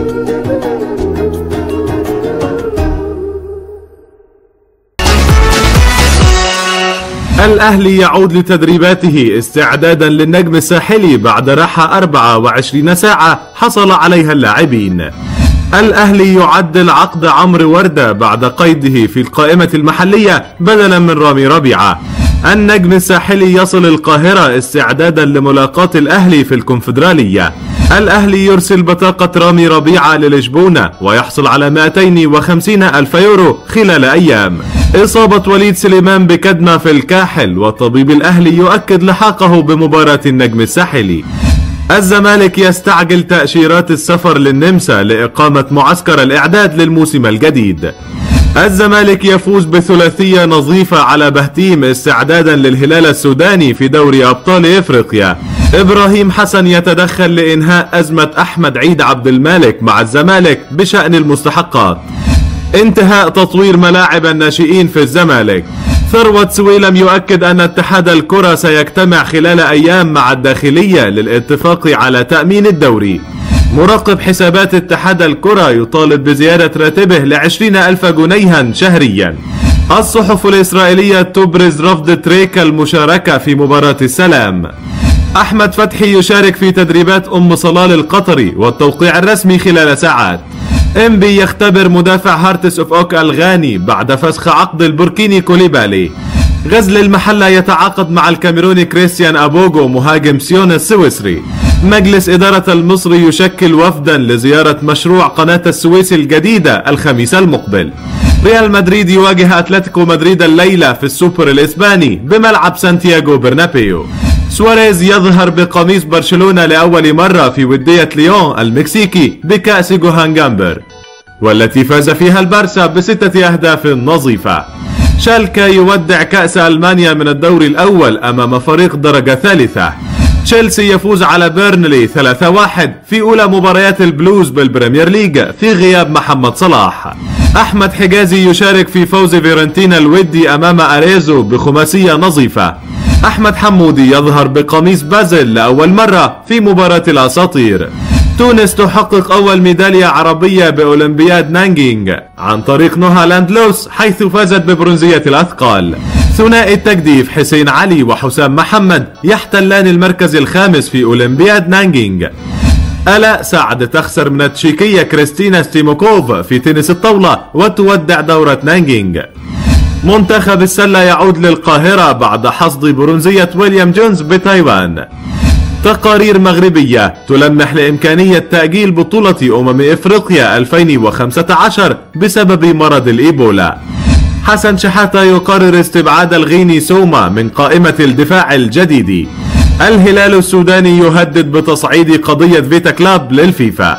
الأهلي يعود لتدريباته استعدادا للنجم الساحلي بعد راحة 24 ساعة حصل عليها اللاعبين الأهلي يعدل عقد عمرو وردة بعد قيده في القائمة المحلية بدلا من رامي ربيعة النجم الساحلي يصل القاهرة استعدادا لملاقاة الأهلي في الكونفدرالية الأهلي يرسل بطاقة رامي ربيعة للشبونة ويحصل على 250 ألف يورو خلال أيام إصابة وليد سليمان بكدمة في الكاحل والطبيب الأهلي يؤكد لحاقه بمباراة النجم الساحلي الزمالك يستعجل تأشيرات السفر للنمسا لإقامة معسكر الإعداد للموسم الجديد الزمالك يفوز بثلاثية نظيفة على بهتيم استعدادا للهلال السوداني في دوري أبطال إفريقيا إبراهيم حسن يتدخل لإنهاء أزمة أحمد عيد عبد المالك مع الزمالك بشأن المستحقات انتهاء تطوير ملاعب الناشئين في الزمالك ثروت سويلم يؤكد أن اتحاد الكرة سيجتمع خلال أيام مع الداخلية للاتفاق على تأمين الدوري مراقب حسابات اتحاد الكرة يطالب بزيادة راتبه لعشرين ألف جنيها شهريا الصحف الإسرائيلية تبرز رفض تريكا المشاركة في مباراة السلام أحمد فتحي يشارك في تدريبات أم صلال القطري والتوقيع الرسمي خلال ساعات امبي يختبر مدافع هارتس اوف اوك الغاني بعد فسخ عقد البوركيني كوليبالي غزل المحلة يتعاقد مع الكاميروني كريستيان أبوغو مهاجم سيون السويسري مجلس إدارة المصري يشكل وفدا لزيارة مشروع قناة السويس الجديدة الخميس المقبل ريال مدريد يواجه أتلتيكو مدريد الليلة في السوبر الإسباني بملعب سانتياغو برنابيو سواريز يظهر بقميص برشلونة لأول مرة في ودية ليون المكسيكي بكأس جوهان جامبر والتي فاز فيها البارسا بستة أهداف نظيفة شالكا يودع كأس ألمانيا من الدور الأول أمام فريق درجة ثالثة تشيلسي يفوز على بيرنلي 3-1 في أولى مباريات البلوز بالبريمير ليج في غياب محمد صلاح أحمد حجازي يشارك في فوز فيرنتينا الودي أمام أريزو بخماسية نظيفة أحمد حمودي يظهر بقميص بازل لأول مرة في مباراة الأساطير تونس تحقق أول ميدالية عربية بأولمبياد نانجينج عن طريق نوها لاندلوس حيث فازت ببرونزية الأثقال ثنائي التجديف حسين علي وحسام محمد يحتلان المركز الخامس في أولمبياد نانجينج آلاء سعد تخسر من التشيكية كريستينا ستيموكوف في تنس الطاولة وتودع دورة نانجينج منتخب السلة يعود للقاهرة بعد حصد برونزية ويليام جونز بتايوان تقارير مغربية تلمح لإمكانية تأجيل بطولة أمم إفريقيا 2015 بسبب مرض الإيبولا حسن شحاتة يقرر استبعاد الغيني سوما من قائمة الدفاع الجديد الهلال السوداني يهدد بتصعيد قضية فيتا كلاب للفيفا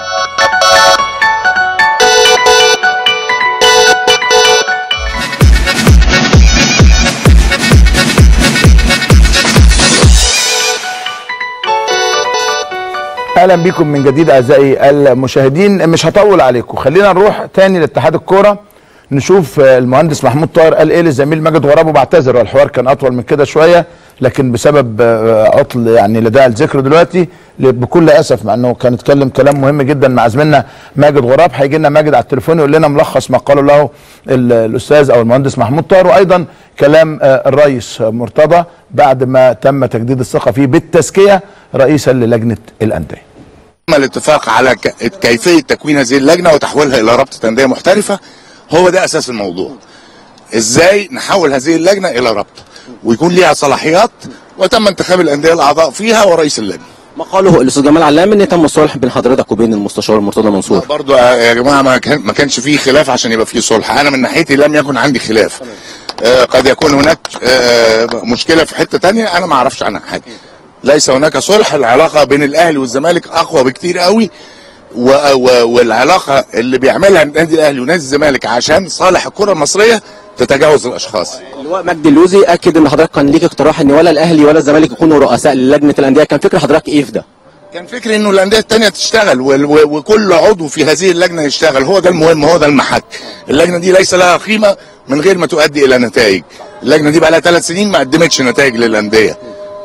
اهلا بكم من جديد اعزائي المشاهدين مش هطول عليكم خلينا نروح تاني لاتحاد الكوره نشوف المهندس محمود طاهر قال ايه للزميل ماجد غراب وبعتذر الحوار كان اطول من كده شويه لكن بسبب عطل يعني لا داعي لذكره دلوقتي بكل اسف مع انه كان اتكلم كلام مهم جدا مع زميلنا ماجد غراب هيجي لنا ماجد على التليفون يقول لنا ملخص ما قاله له الاستاذ او المهندس محمود طاهر وايضا كلام الرئيس مرتضى بعد ما تم تجديد الثقه فيه بالتزكيه رئيسا للجنه الانديه. تم الاتفاق على كيفيه تكوين هذه اللجنه وتحويلها الى رابطه انديه محترفه هو ده اساس الموضوع. ازاي نحول هذه اللجنه الى رابطه ويكون ليها صلاحيات وتم انتخاب الانديه الاعضاء فيها ورئيس اللجنه. ما قاله الاستاذ جمال علام ان تم الصلح بين حضرتك وبين المستشار مرتضى منصور برضو يا جماعه ما كان ما كانش فيه خلاف عشان يبقى فيه صلح انا من ناحيتي لم يكن عندي خلاف آه قد يكون هناك آه مشكله في حته تانية انا ما اعرفش عنها حاجه ليس هناك صلح العلاقه بين الاهلي والزمالك اقوى بكتير قوي و و والعلاقه اللي بيعملها النادي الاهلي ونادي الزمالك عشان صالح الكره المصريه تتجاوز الاشخاص اللواء مجدي اللوزي اكد ان حضرتك كان ليك اقتراح ان ولا الاهلي ولا الزمالك يكونوا رؤساء للجنه الانديه كان فكر حضرتك ايه في ده كان فكري انه الانديه التانية تشتغل وكل عضو في هذه اللجنه يشتغل هو ده المهم هو ده المحك اللجنه دي ليس لها قيمه من غير ما تؤدي الى نتائج اللجنه دي بقى لها ثلاث سنين ما قدمتش نتائج للانديه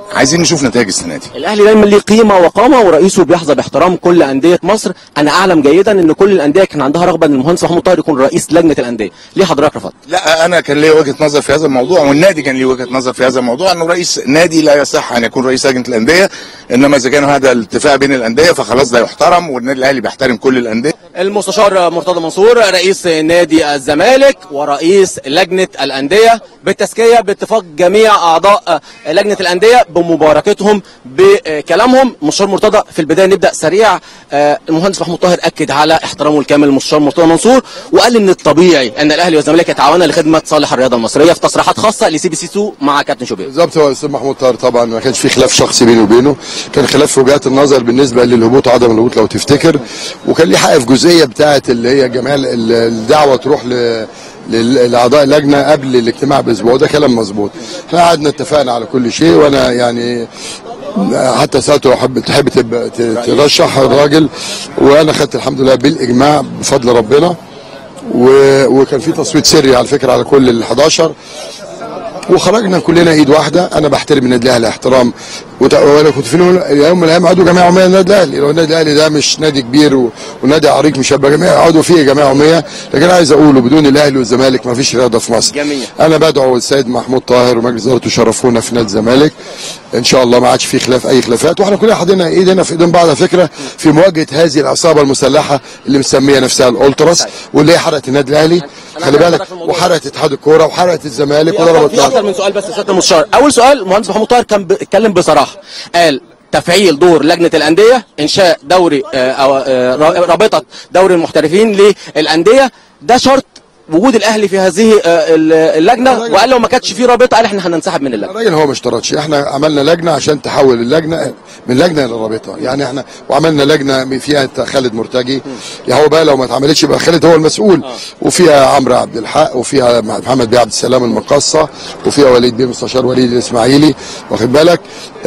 عايزين نشوف نتائج السنه دي الاهلي دايما ليه قيمه وقامه ورئيسه بيحظى باحترام كل انديه مصر انا اعلم جيدا ان كل الانديه كان عندها رغبه ان المهندس محمود طاهر يكون رئيس لجنه الانديه ليه حضرتك رفضت لا انا كان لي وجهه نظر في هذا الموضوع والنادي كان ليه وجهه نظر في هذا الموضوع انه رئيس نادي لا يصح ان يكون رئيس لجنه الانديه انما اذا كان هذا الاتفاق بين الانديه فخلاص ده يحترم والنادي الاهلي بيحترم كل الانديه المستشار مرتضى منصور رئيس نادي الزمالك ورئيس لجنه الانديه بالتزكيه باتفاق جميع اعضاء لجنه الانديه بمباركتهم بكلامهم مستشار مرتضى في البدايه نبدا سريع آه، المهندس محمود طاهر اكد على احترامه الكامل للمستشار مرتضى منصور وقال ان الطبيعي ان الاهلي والزمالك يتعاونا لخدمه صالح الرياضه المصريه في تصريحات خاصه لسي بي سي 2 مع كابتن شوبير بالظبط هو الاستاذ محمود طاهر طبعا ما كانش في خلاف شخصي بيني وبينه كان خلاف في وجهات النظر بالنسبه للهبوط وعدم الهبوط لو تفتكر وكان ليه حق في جزئيه بتاعه اللي هي جميع ال- ال- الدعوه تروح ل لل- لاعضاء اللجنه قبل الاجتماع باسبوع ده كلام مظبوط احنا قعدنا اتفقنا على كل شيء وانا يعني حتى سالته حب تحب تبقى ت- ترشح الراجل وانا خدت الحمد لله بالاجماع بفضل ربنا و- وكان في تصويت سري على فكره على كل ال 11 وخرجنا كلنا ايد واحده انا بحترم النادي الاهلي احترام وت- وانا كنت في يوم يوم من الايام عضو جمعيه عموميه للنادي الاهلي لو النادي الاهلي ده مش نادي كبير و- ونادي عريق مش هيبقى جمعيه عضو فيه جمعيه عموميه لكن أنا عايز اقوله بدون الاهلي والزمالك ما فيش رياضه في مصر جميل. انا بدعو السيد محمود طاهر ومجلس ادارته شرفونا في نادي الزمالك ان شاء الله ما عادش في خلاف اي خلافات واحنا كلنا حاطين ايدينا في ايدين بعض على فكره في مواجهه هذه العصابه المسلحه اللي مسميه نفسها الالتراس واللي هي حرقت النادي الاهلي خلي بالك وحرقت اتحاد الكوره وحرقت الزمالك وضربت في اكتر من سؤال بس يا سياده المستشار اول سؤال المهندس محمود طاهر كان ب- اتكلم بصراحه قال تفعيل دور لجنه الانديه انشاء دوري آه، او آه، را- رابطه دوري المحترفين للانديه ده شرط وجود الاهلي في هذه آه، ال- اللجنه وقال لو ما كانتش في رابطه قال احنا هننسحب من اللجنه الراجل هو ما اشترطش احنا عملنا لجنه عشان تحول اللجنه من لجنه الى رابطه يعني احنا وعملنا لجنه فيها خالد مرتجي يعني هو بقى لو ما اتعملتش يبقى خالد هو المسؤول وفيها عمرو عبد الحق وفيها محمد بيه عبد السلام المقصه وفيها وليد بيه مستشار وليد الاسماعيلي واخد بالك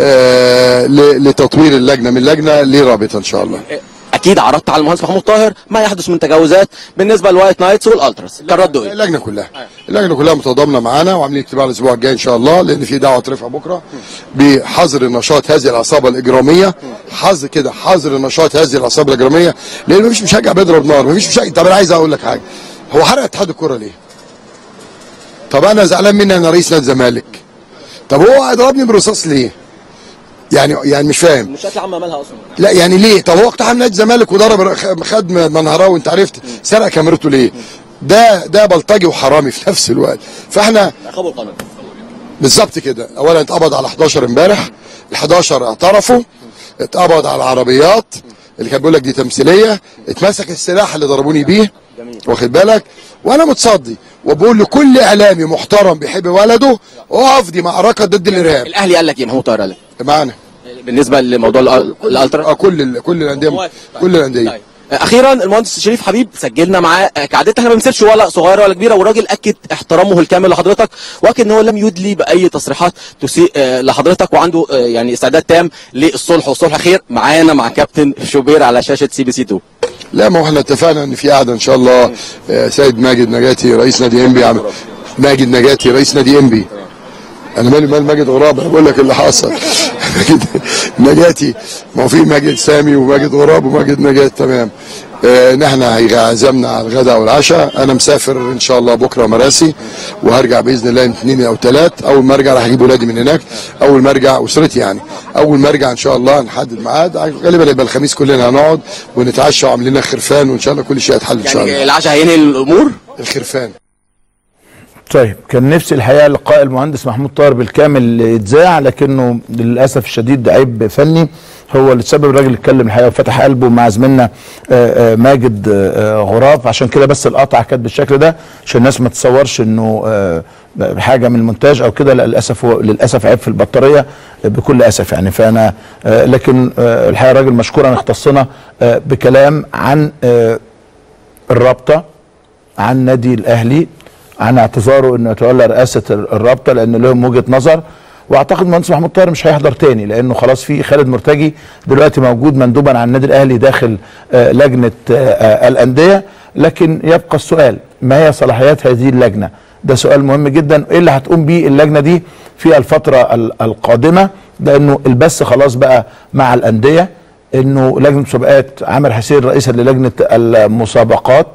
آه ل- لتطوير اللجنه من لجنه لرابطه ان شاء الله اكيد عرضت على المهندس محمود طاهر ما يحدث من تجاوزات بالنسبه للوايت نايتس والالتراس كان رده ايه؟ اللجنه كلها اللجنه كلها متضامنه معانا وعاملين اجتماع الاسبوع الجاي ان شاء الله لان في دعوه ترفع بكره بحظر نشاط هذه العصابه الاجراميه حظر كده حظر نشاط هذه العصابه الاجراميه لان مفيش مشجع بيضرب نار مفيش مشجع طب انا عايز اقول لك حاجه هو حرق اتحاد الكوره ليه؟ طب انا زعلان مني انا رئيس نادي الزمالك طب هو اضربني بالرصاص ليه؟ يعني يعني مش فاهم المشاكل العامه مالها اصلا لا يعني ليه طب هو اقتحم نادي الزمالك وضرب خد منهراوي انت عرفت سرق كاميرته ليه ده ده بلطجي وحرامي في نفس الوقت فاحنا عقاب القانون بالظبط كده اولا اتقبض على 11 امبارح ال 11 اعترفوا اتقبض على العربيات اللي كان بيقول لك دي تمثيليه اتمسك السلاح اللي ضربوني بيه واخد بالك وانا متصدي وبقول لكل اعلامي محترم بيحب ولده اقف دي معركه ضد الارهاب الاهلي قال لك ايه محمود طاهر قال لك معانا بالنسبه لموضوع الأل- الالتراس اه كل ال- كل الانديه موافق. كل الانديه طيب. اخيرا المهندس شريف حبيب سجلنا معاه كعادتنا احنا ما بنسيبش ولا صغيره ولا كبيره والراجل اكد احترامه الكامل لحضرتك واكد ان هو لم يدلي باي تصريحات تسيء آه، لحضرتك وعنده آه، يعني استعداد تام للصلح والصلح خير معانا مع كابتن شوبير على شاشه سي بي سي 2 لا ما هو احنا اتفقنا ان في قعده ان شاء الله آه، سيد ماجد نجاتي رئيس نادي انبي عم ماجد نجاتي رئيس نادي انبي انا مالي مال ماجد غراب انا بقول لك اللي حصل ماجد نجاتي ما هو في ماجد سامي وماجد غراب وماجد نجات تمام آه، ان احنا هيعزمنا على الغداء والعشاء انا مسافر ان شاء الله بكره مراسي وهرجع باذن الله اثنين او ثلاث اول ما ارجع راح اجيب ولادي من هناك اول ما ارجع اسرتي يعني اول ما ارجع ان شاء الله نحدد ميعاد غالبا يبقى الخميس كلنا هنقعد ونتعشى وعاملين لنا خرفان وان شاء الله كل شيء هيتحل ان شاء يعني الله العشاء هينهي الامور الخرفان طيب كان نفسي الحقيقه لقاء المهندس محمود طاهر بالكامل يتذاع لكنه للاسف الشديد ده عيب فني هو اللي تسبب الراجل اتكلم الحقيقه وفتح قلبه مع زميلنا آه، آه، ماجد آه، آه، غراب عشان كده بس القطع كانت بالشكل ده عشان الناس ما تتصورش انه آه، حاجه من المونتاج او كده لا للاسف هو للاسف عيب في البطاريه آه، بكل اسف يعني فانا آه، لكن آه، الحقيقه الراجل مشكورا اختصنا آه، بكلام عن آه، الرابطه عن نادي الاهلي عن اعتذاره انه يتولى رئاسه الرابطه لان لهم وجهه نظر واعتقد المهندس محمود طاهر مش هيحضر تاني لانه خلاص في خالد مرتجي دلوقتي موجود مندوبا عن النادي الاهلي داخل آه، لجنه آه، آه، الانديه لكن يبقى السؤال ما هي صلاحيات هذه اللجنه ده سؤال مهم جدا ايه اللي هتقوم بيه اللجنه دي في الفتره ال- القادمه لانه البث خلاص بقى مع الانديه انه لجنه مسابقات عامر حسين رئيسا للجنه المسابقات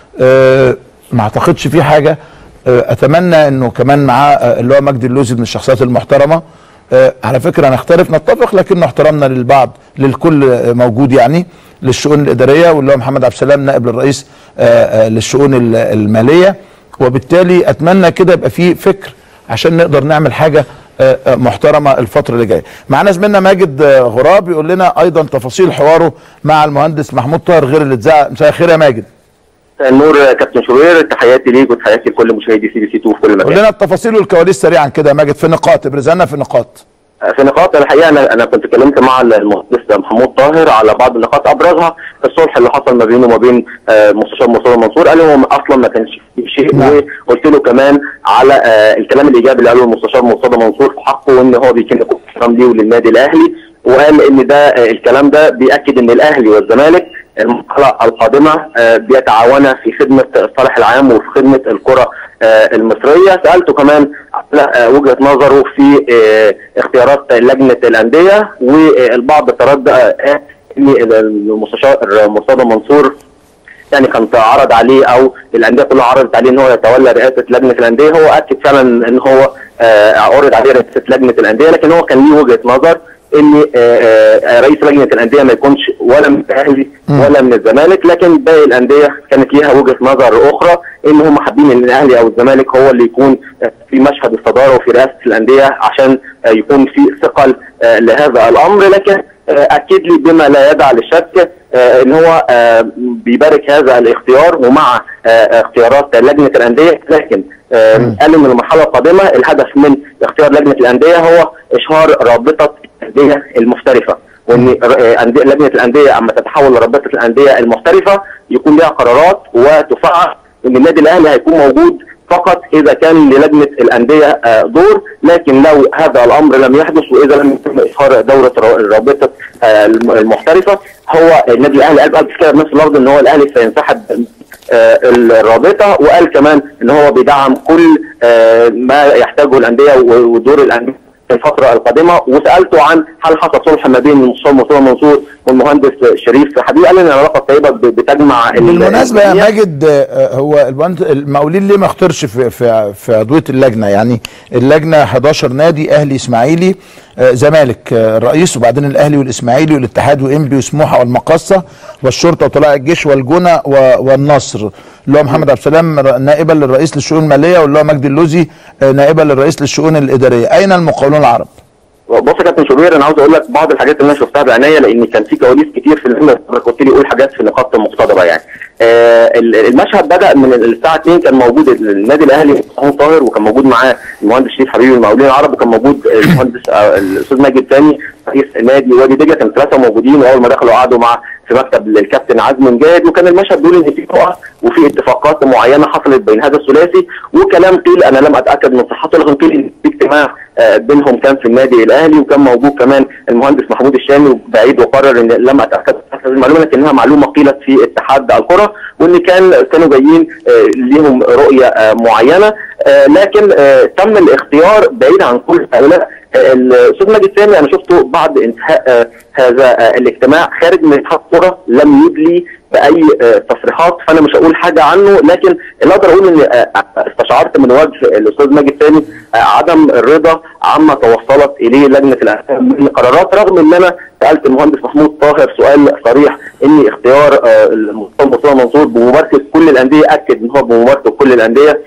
آه، ما اعتقدش في حاجه آه، اتمنى انه كمان معاه آه، اللي هو مجدي اللوزي من الشخصيات المحترمه آه، على فكره نختلف نتفق لكن احترامنا للبعض للكل آه، موجود يعني للشؤون الاداريه واللي هو محمد عبد السلام نائب للرئيس آه، آه، للشؤون ال- الماليه وبالتالي اتمنى كده يبقى في فكر عشان نقدر نعمل حاجه آه، آه، محترمه الفتره اللي جايه. معانا زميلنا ماجد آه، غراب يقول لنا ايضا تفاصيل حواره مع المهندس محمود طاهر غير اللي اتذاع مساء الخير يا ماجد. مساء النور يا كابتن شوبير تحياتي ليك وتحياتي لكل مشاهدي سي بي سي 2 في كل قول مكان لنا التفاصيل والكواليس سريعا كده يا ماجد في نقاط ابرز لنا في نقاط. في نقاط الحقيقه انا انا كنت اتكلمت مع المهندس محمود طاهر على بعض النقاط ابرزها الصلح اللي حصل ما بينه وما بين آه، مستشار مرتضى منصور قال هو اصلا ما كانش فيه شيء نعم. وقلت له كمان على آه، الكلام الايجابي اللي قاله المستشار مرتضى منصور في حقه وان هو بيكن كل احترام ليه وللنادي الاهلي وقال ان ده آه، الكلام ده بياكد ان الاهلي والزمالك المرحله القادمه آه، بيتعاونا في خدمه الصالح العام وفي خدمه الكره آه، المصريه سالته كمان على آه، وجهه نظره في آه، اختيارات لجنه الانديه والبعض تردد آه، ان المستشار مرتضى منصور يعني كان عرض عليه او الانديه كلها عرضت عليه ان هو يتولى رئاسه لجنه الانديه هو اكد فعلا ان هو آه، عرض عليه رئاسه لجنه الانديه لكن هو كان ليه وجهه نظر ان آه، آه، رئيس لجنه الانديه ما يكونش ولا من الاهلي ولا من الزمالك لكن باقي الانديه كانت ليها وجهه نظر اخرى ان هم حابين ان الاهلي او الزمالك هو اللي يكون آه، في مشهد الصداره وفي رئاسه الانديه عشان آه، يكون في ثقل آه، لهذا الامر لكن آه، اكد لي بما لا يدع للشك آه، ان هو آه، بيبارك هذا الاختيار ومع آه، اختيارات لجنه الانديه لكن آه، قال ان المرحله القادمه الهدف من اختيار لجنه الانديه هو اشهار رابطه الانديه المحترفه وان آه، أندية- لجنه الانديه اما تتحول لرابطه الانديه المحترفه يكون لها قرارات وتفعل ان النادي الاهلي هيكون موجود فقط اذا كان للجنه الانديه آه، دور لكن لو هذا الامر لم يحدث واذا لم يتم اشهار دوره را- رابطه آه، الم- المحترفه هو النادي الاهلي قال قبل كده بنفس اللفظ ان هو الاهلي سينسحب آه، الرابطه وقال كمان ان هو بيدعم كل آه، ما يحتاجه الانديه و- ودور الانديه في الفترة القادمة وسألته عن هل حصل صلح ما بين المستشار مرتضى منصور والمهندس شريف حبيب قال ان العلاقة الطيبة ب- بتجمع ال- بالمناسبه يا الجميع. ماجد آه، هو البند- المقاولين ليه ما اختارش في في في عضويه اللجنه يعني اللجنه 11 نادي اهلي اسماعيلي آه، زمالك آه، الرئيس وبعدين الاهلي والاسماعيلي والاتحاد وانبي وسموحه والمقصه والشرطه وطلائع الجيش والجونه و- والنصر اللي هو محمد عبد السلام ر- نائبا للرئيس للشؤون الماليه واللي هو مجدي اللوزي آه، نائبا للرئيس للشؤون الاداريه اين المقاولون العرب؟ بص يا كابتن شوبير انا عاوز اقول لك بعض الحاجات اللي انا شفتها بعينيا لان كان في كواليس كتير في الفيلم حضرتك قلت لي قول حاجات في نقاط مقتضبه يعني آه ال- المشهد بدا من الساعه 2 كان موجود النادي الاهلي محمود طاهر وكان موجود معاه المهندس شريف حبيبي المقاولين العرب وكان موجود المهندس آه، الاستاذ ماجد ثاني رئيس نادي وادي دجله كانوا ثلاثه موجودين واول ما دخلوا قعدوا مع في مكتب الكابتن عزمي مجاهد وكان المشهد بيقول ان في رؤى وفي اتفاقات معينه حصلت بين هذا الثلاثي وكلام قيل انا لم اتاكد من صحته لكن قيل ان في اجتماع آه، بينهم كان في النادي الاهلي وكان موجود كمان المهندس محمود الشامي بعيد وقرر ان لم اتاكد من هذه المعلومه لكنها معلومه قيلت في اتحاد الكره وان كان كانوا جايين آه، ليهم رؤيه آه، معينه آه، لكن آه، تم الاختيار بعيد عن كل هؤلاء آه، الاستاذ ماجد سامي انا شفته بعد انتهاء آه، هذا آه، الاجتماع خارج من اتحاد الكره لم يدلي باي آه، تصريحات فانا مش هقول حاجه عنه لكن اللي اقدر اقول ان آه، استشعرت من وجه الاستاذ ماجد سامي آه، عدم الرضا عما توصلت اليه لجنه الاحكام من قرارات رغم ان انا سالت المهندس محمود طاهر سؤال صريح ان اختيار آه، المستشار مرتضى منصور بممارسه كل الانديه اكد ان هو بممارسه كل الانديه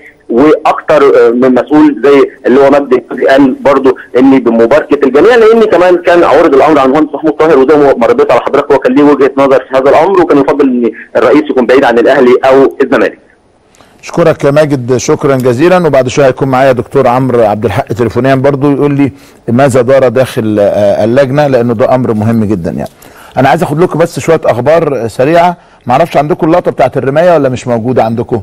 واكتر آه، من مسؤول زي اللي هو مجدي الكوزي قال برضو ان بمباركه الجميع لان كمان كان عرض الامر على المهندس محمود طاهر وزي ما رديت على حضرتك هو كان ليه وجهه نظر في هذا الامر وكان يفضل ان الرئيس يكون بعيد عن الاهلي او الزمالك اشكرك يا ماجد شكرا جزيلا وبعد شويه هيكون معايا دكتور عمرو عبد الحق تليفونيا برضو يقول لي ماذا دار داخل آه، اللجنه لانه ده امر مهم جدا يعني انا عايز اخد لكم بس شويه اخبار آه، سريعه ما اعرفش عندكم اللقطه بتاعت الرمايه ولا مش موجوده عندكم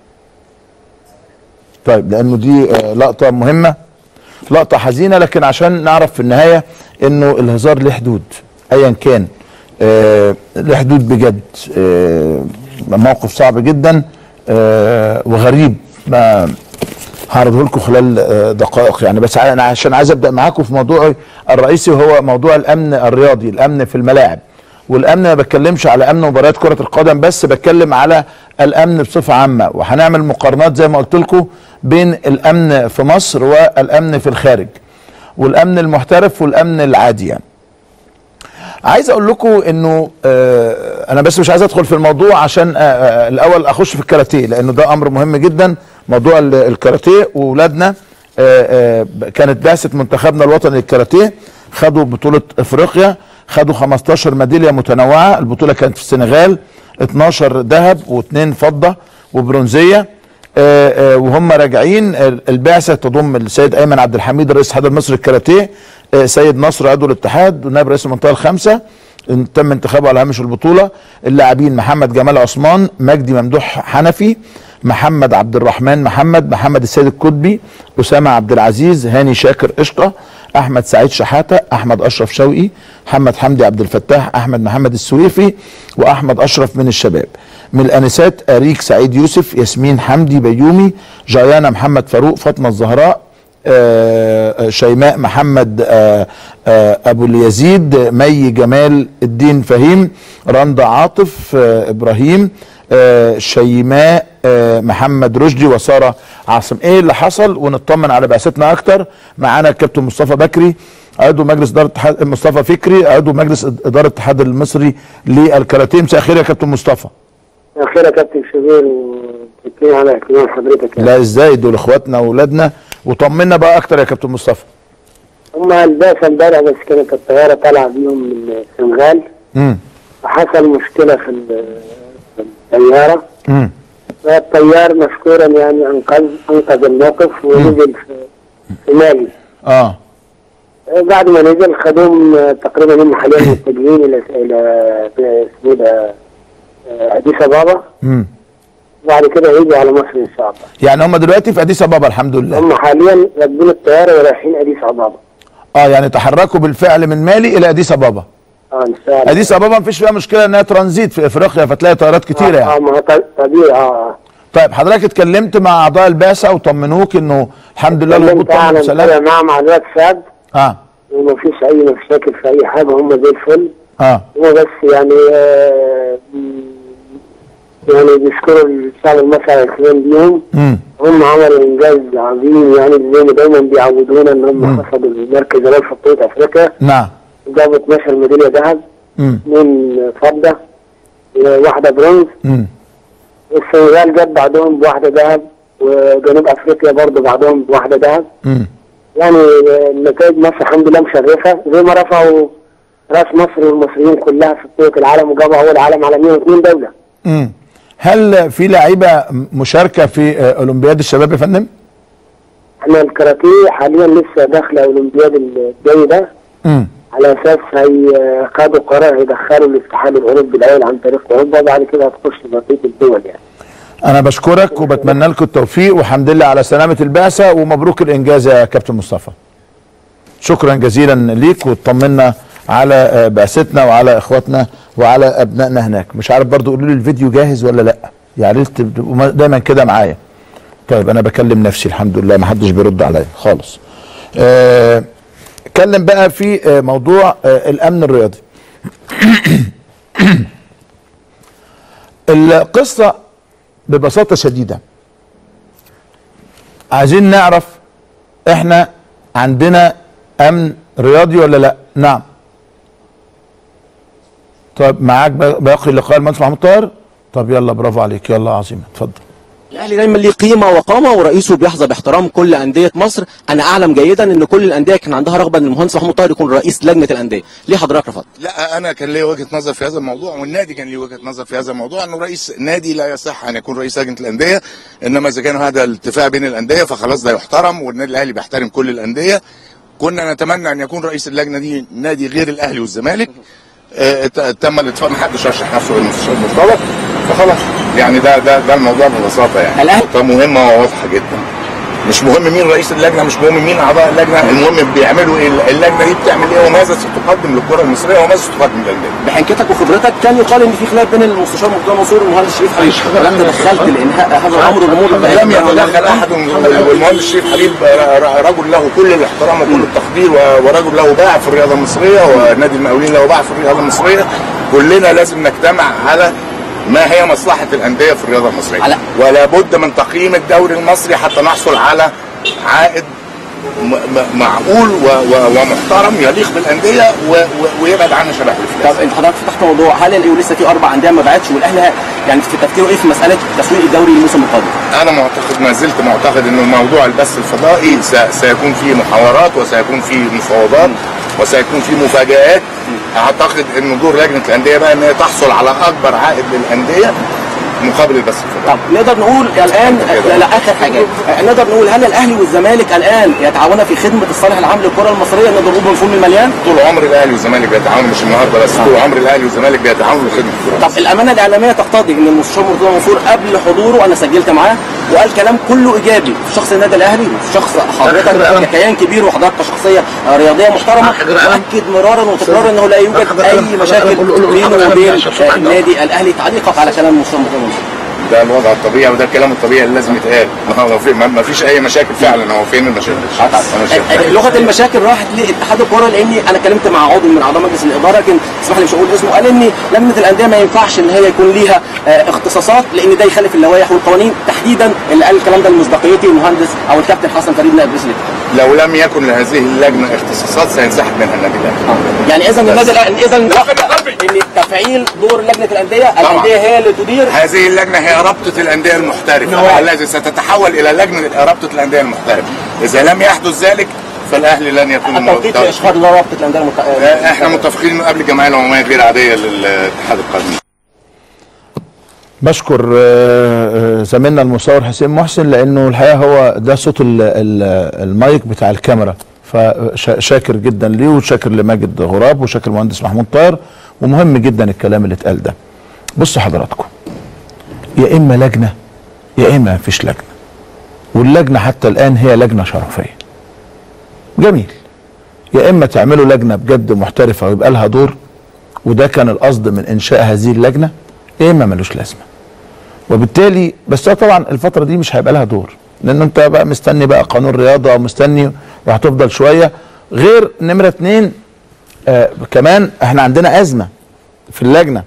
طيب لانه دي آه، لقطه مهمه لقطه حزينه لكن عشان نعرف في النهايه انه الهزار له حدود ايا كان آه له حدود بجد آه موقف صعب جدا آه وغريب ما هعرضه لكم خلال آه، دقائق يعني بس انا عشان عايز ابدا معاكم في موضوع الرئيسي وهو موضوع الامن الرياضي الامن في الملاعب والامن ما بتكلمش على امن مباريات كره القدم بس بتكلم على الامن بصفه عامه وهنعمل مقارنات زي ما قلت لكم بين الامن في مصر والامن في الخارج والامن المحترف والامن العادي يعني عايز اقول لكم انه آه انا بس مش عايز ادخل في الموضوع عشان آه آه الاول اخش في الكاراتيه لانه ده امر مهم جدا موضوع ال- الكاراتيه واولادنا آه آه كانت بعثه منتخبنا الوطني للكاراتيه خدوا بطوله افريقيا خدوا 15 ميداليه متنوعه البطوله كانت في السنغال 12 ذهب واثنين فضه وبرونزيه آه، آه، وهم راجعين آه، البعثه تضم السيد ايمن عبد الحميد رئيس الاتحاد المصري للكاراتيه آه، سيد نصر عضو الاتحاد ونائب رئيس المنطقه الخامسه ان تم انتخابه على هامش البطوله اللاعبين محمد جمال عثمان مجدي ممدوح حنفي محمد عبد الرحمن محمد محمد السيد الكتبي اسامه عبد العزيز هاني شاكر قشطه احمد سعيد شحاته احمد اشرف شوقي محمد حمدي عبد الفتاح احمد محمد السويفي واحمد اشرف من الشباب من الانسات اريك سعيد يوسف ياسمين حمدي بيومي جيانا محمد فاروق فاطمه الزهراء آه، آه، شيماء محمد آه، آه، ابو اليزيد مي جمال الدين فهيم رندا عاطف آه، ابراهيم آه، شيماء آه، محمد رشدي وساره عاصم ايه اللي حصل ونطمن على بعثتنا اكتر معانا الكابتن مصطفى بكري عضو مجلس اداره اتحاد مصطفى فكري عضو مجلس اداره الاتحاد المصري للكاراتيه مساء الخير يا كابتن مصطفى خير يا كابتن شوبير وبتكلم على اهتمام حضرتك يعني. لا ازاي دول اخواتنا واولادنا وطمنا بقى اكتر يا كابتن مصطفى هم البعثة امبارح بس كانت الطيارة طالعة بيهم من السنغال امم فحصل مشكلة في ال- في الطيارة امم فالطيار مشكورا يعني انقذ انقذ الموقف ونزل في- في مالي اه بعد ما نزل خدوهم آه، تقريبا هم حاليا متجهين الى الى اسمه ده آه، اديس ابابا امم وبعد كده هيجوا على مصر ان شاء الله يعني هم دلوقتي في اديس ابابا الحمد لله هم حاليا راكبين الطيارة ورايحين اديس ابابا اه يعني تحركوا بالفعل من مالي الى اديس ابابا اه ان شاء الله اديس ابابا مفيش فيها مشكله انها ترانزيت في افريقيا فتلاقي طيارات كتيره اه يعني ما هو ط- طبيعي اه اه طيب حضرتك اتكلمت مع اعضاء البعثه وطمنوك انه الحمد لله الهبوط كلمت تم اعلم بسلام كده معاهم على الواتساب اه وما فيش اي مشاكل في اي حاجه هم زي الفل اه هو بس يعني آه يعني بيشكروا الشعب المصري على الاهتمام بيهم امم هم عملوا انجاز عظيم يعني زي ما دايما بيعودونا ان هم حصدوا المركز الاول في بطوله افريقيا نعم جابوا 12 ميداليه ذهب امم اثنين فضه وواحده برونز امم والسنغال جت بعدهم بواحده ذهب وجنوب افريقيا برضه بعدهم بواحده ذهب امم يعني نتائج مصر الحمد لله مشرفه زي ما رفعوا راس مصر والمصريين كلها في بطوله العالم وجابوا اول عالم على 102 دوله امم هل في لعيبه مشاركه في آه، اولمبياد الشباب يا فندم؟ احنا الكاراتيه حاليا لسه داخله اولمبياد الجاي ده امم على اساس هي خدوا قرار هيدخلوا الاتحاد الاوروبي الاول عن طريق اوروبا وبعد كده هتخش بقيه الدول يعني انا بشكرك وبتمنى لكم التوفيق والحمد لله على سلامه البعثه ومبروك الانجاز يا كابتن مصطفى شكرا جزيلا ليك وطمنا على آه، بعثتنا وعلى اخواتنا وعلى ابنائنا هناك مش عارف برضو قولوا لي الفيديو جاهز ولا لا يا ريت تبقوا ما- دايما كده معايا طيب انا بكلم نفسي الحمد لله ما حدش بيرد عليا خالص آه، اتكلم بقى في آه، موضوع آه، الامن الرياضي القصه ببساطه شديده عايزين نعرف احنا عندنا امن رياضي ولا لا نعم طب معاك بق- باقي لقاء المهندس محمود طاهر طب يلا برافو عليك يلا عظيم اتفضل الاهلي دايما ليه قيمه وقامه ورئيسه بيحظى باحترام كل انديه مصر انا اعلم جيدا ان كل الانديه كان عندها رغبه ان المهندس محمود طاهر يكون رئيس لجنه الانديه ليه حضرتك رفضت لا انا كان لي وجهه نظر في هذا الموضوع والنادي كان ليه وجهه نظر في هذا الموضوع انه رئيس نادي لا يصح ان يكون رئيس لجنه الانديه انما اذا كان هذا الاتفاق بين الانديه فخلاص ده يحترم والنادي الاهلي بيحترم كل الانديه كنا نتمنى ان يكون رئيس اللجنه دي نادي غير الاهلي والزمالك آه، ت- تم الاتفاق ما حدش رشح نفسه للمستشار المرتضى فخلاص يعني ده ده ده الموضوع ببساطه يعني الأهلي- نقطه مهمه وواضحه جدا مش مهم مين رئيس اللجنه مش مهم مين اعضاء اللجنه المهم بيعملوا ايه اللجنه دي بتعمل ايه وماذا ستقدم للكره المصريه وماذا ستقدم للانديه بحنكتك وخبرتك كان يقال ان في خلاف بين المستشار مرتضى منصور والمهندس شريف حبيب لم تدخلت لانهاء هذا الامر والامور لم يتدخل احد والمهندس شريف حبيب رجل له كل الاحترام وكل التقدير و- ورجل له باع في الرياضه المصريه ونادي المقاولين له باع في الرياضه المصريه كلنا لازم نجتمع على ما هي مصلحه الانديه في الرياضه المصريه على- ولا بد من تقييم الدوري المصري حتى نحصل على عائد م- م- معقول و- و- ومحترم يليق بالانديه و- و- ويبعد عن شبه الافلاس طب انت حضرتك فتحت موضوع هل ال- لسه في اربع انديه ما بعتش والاهلي يعني في تفكيره ايه في مساله تسويق الدوري الموسم القادم؟ انا معتقد ما زلت معتقد انه موضوع البث الفضائي س- سيكون فيه محاورات وسيكون فيه مفاوضات وسيكون فيه مفاجآت اعتقد ان دور لجنه الانديه بقى ان هي تحصل على اكبر عائد للانديه مقابل البث الفضائي طب نقدر نقول الان لا, لا اخر حاجه آه، نقدر نقول هل الاهلي والزمالك الان يتعاونا في خدمه الصالح العام للكره المصريه نقدر نقول بمفهوم المليان؟ طول عمر الاهلي والزمالك بيتعاونوا مش النهارده بس طول عمر الاهلي والزمالك بيتعاونوا لخدمه الكره طب الامانه الاعلاميه تقتضي ان المستشار مرتضى منصور قبل حضوره انا سجلت معاه وقال كلام كله ايجابي في شخص النادي الاهلي وفي شخص حضرتك ككيان كبير وحضرتك كشخصيه آه، رياضيه محترمه واكد مرارا وتكرارا انه لا يوجد اي مشاكل بينه وبين آه، النادي الاهلي تعليقك على كلام المستشار مرتضى منصور ده الوضع الطبيعي وده الكلام الطبيعي اللي لازم يتقال ما هو في- ما ما فيش اي مشاكل فعلا هو فين المشاكل؟ أنا شايف آه، لغه المشاكل راحت لاتحاد الكره لاني انا كلمت مع عضو من اعضاء مجلس الاداره لكن اسمح لي مش هقول اسمه قال ان لجنه الانديه ما ينفعش ان هي يكون ليها آه، اختصاصات لان ده يخالف اللوائح والقوانين تحديدا اللي قال الكلام ده لمصداقيتي المهندس او الكابتن حسن فريد نائب رئيس الاتحاد لو لم يكن لهذه اللجنه اختصاصات سينسحب منها النادي الاهلي يعني اذا النادي الأهلي- اذا ان تفعيل دور لجنه الانديه الانديه هي اللي تدير هذه اللجنه هي رابطه الانديه المحترفه الذي ستتحول الى لجنه رابطه الانديه المحترفه اذا لم يحدث ذلك فالاهلي لن يكون التوقيت موجود. لاشهار لا رابطه الانديه المت... آه، احنا متفقين انه قبل الجمعيه العموميه غير عاديه للاتحاد القادم بشكر آه، آه، زميلنا المصور حسين محسن لانه الحقيقه هو ده صوت ال- ال- المايك بتاع الكاميرا فشاكر جدا ليه وشاكر لماجد غراب وشاكر المهندس محمود طاهر ومهم جدا الكلام اللي اتقال ده بصوا حضراتكم يا اما لجنه يا اما مفيش لجنه واللجنه حتى الان هي لجنه شرفيه جميل يا اما تعملوا لجنه بجد محترفه ويبقى لها دور وده كان القصد من انشاء هذه اللجنه يا اما ملوش لازمه وبالتالي بس هو طبعا الفتره دي مش هيبقى لها دور لان انت بقى مستني بقى قانون رياضه ومستني وهتفضل شويه غير نمره اتنين آه كمان احنا عندنا ازمه في اللجنه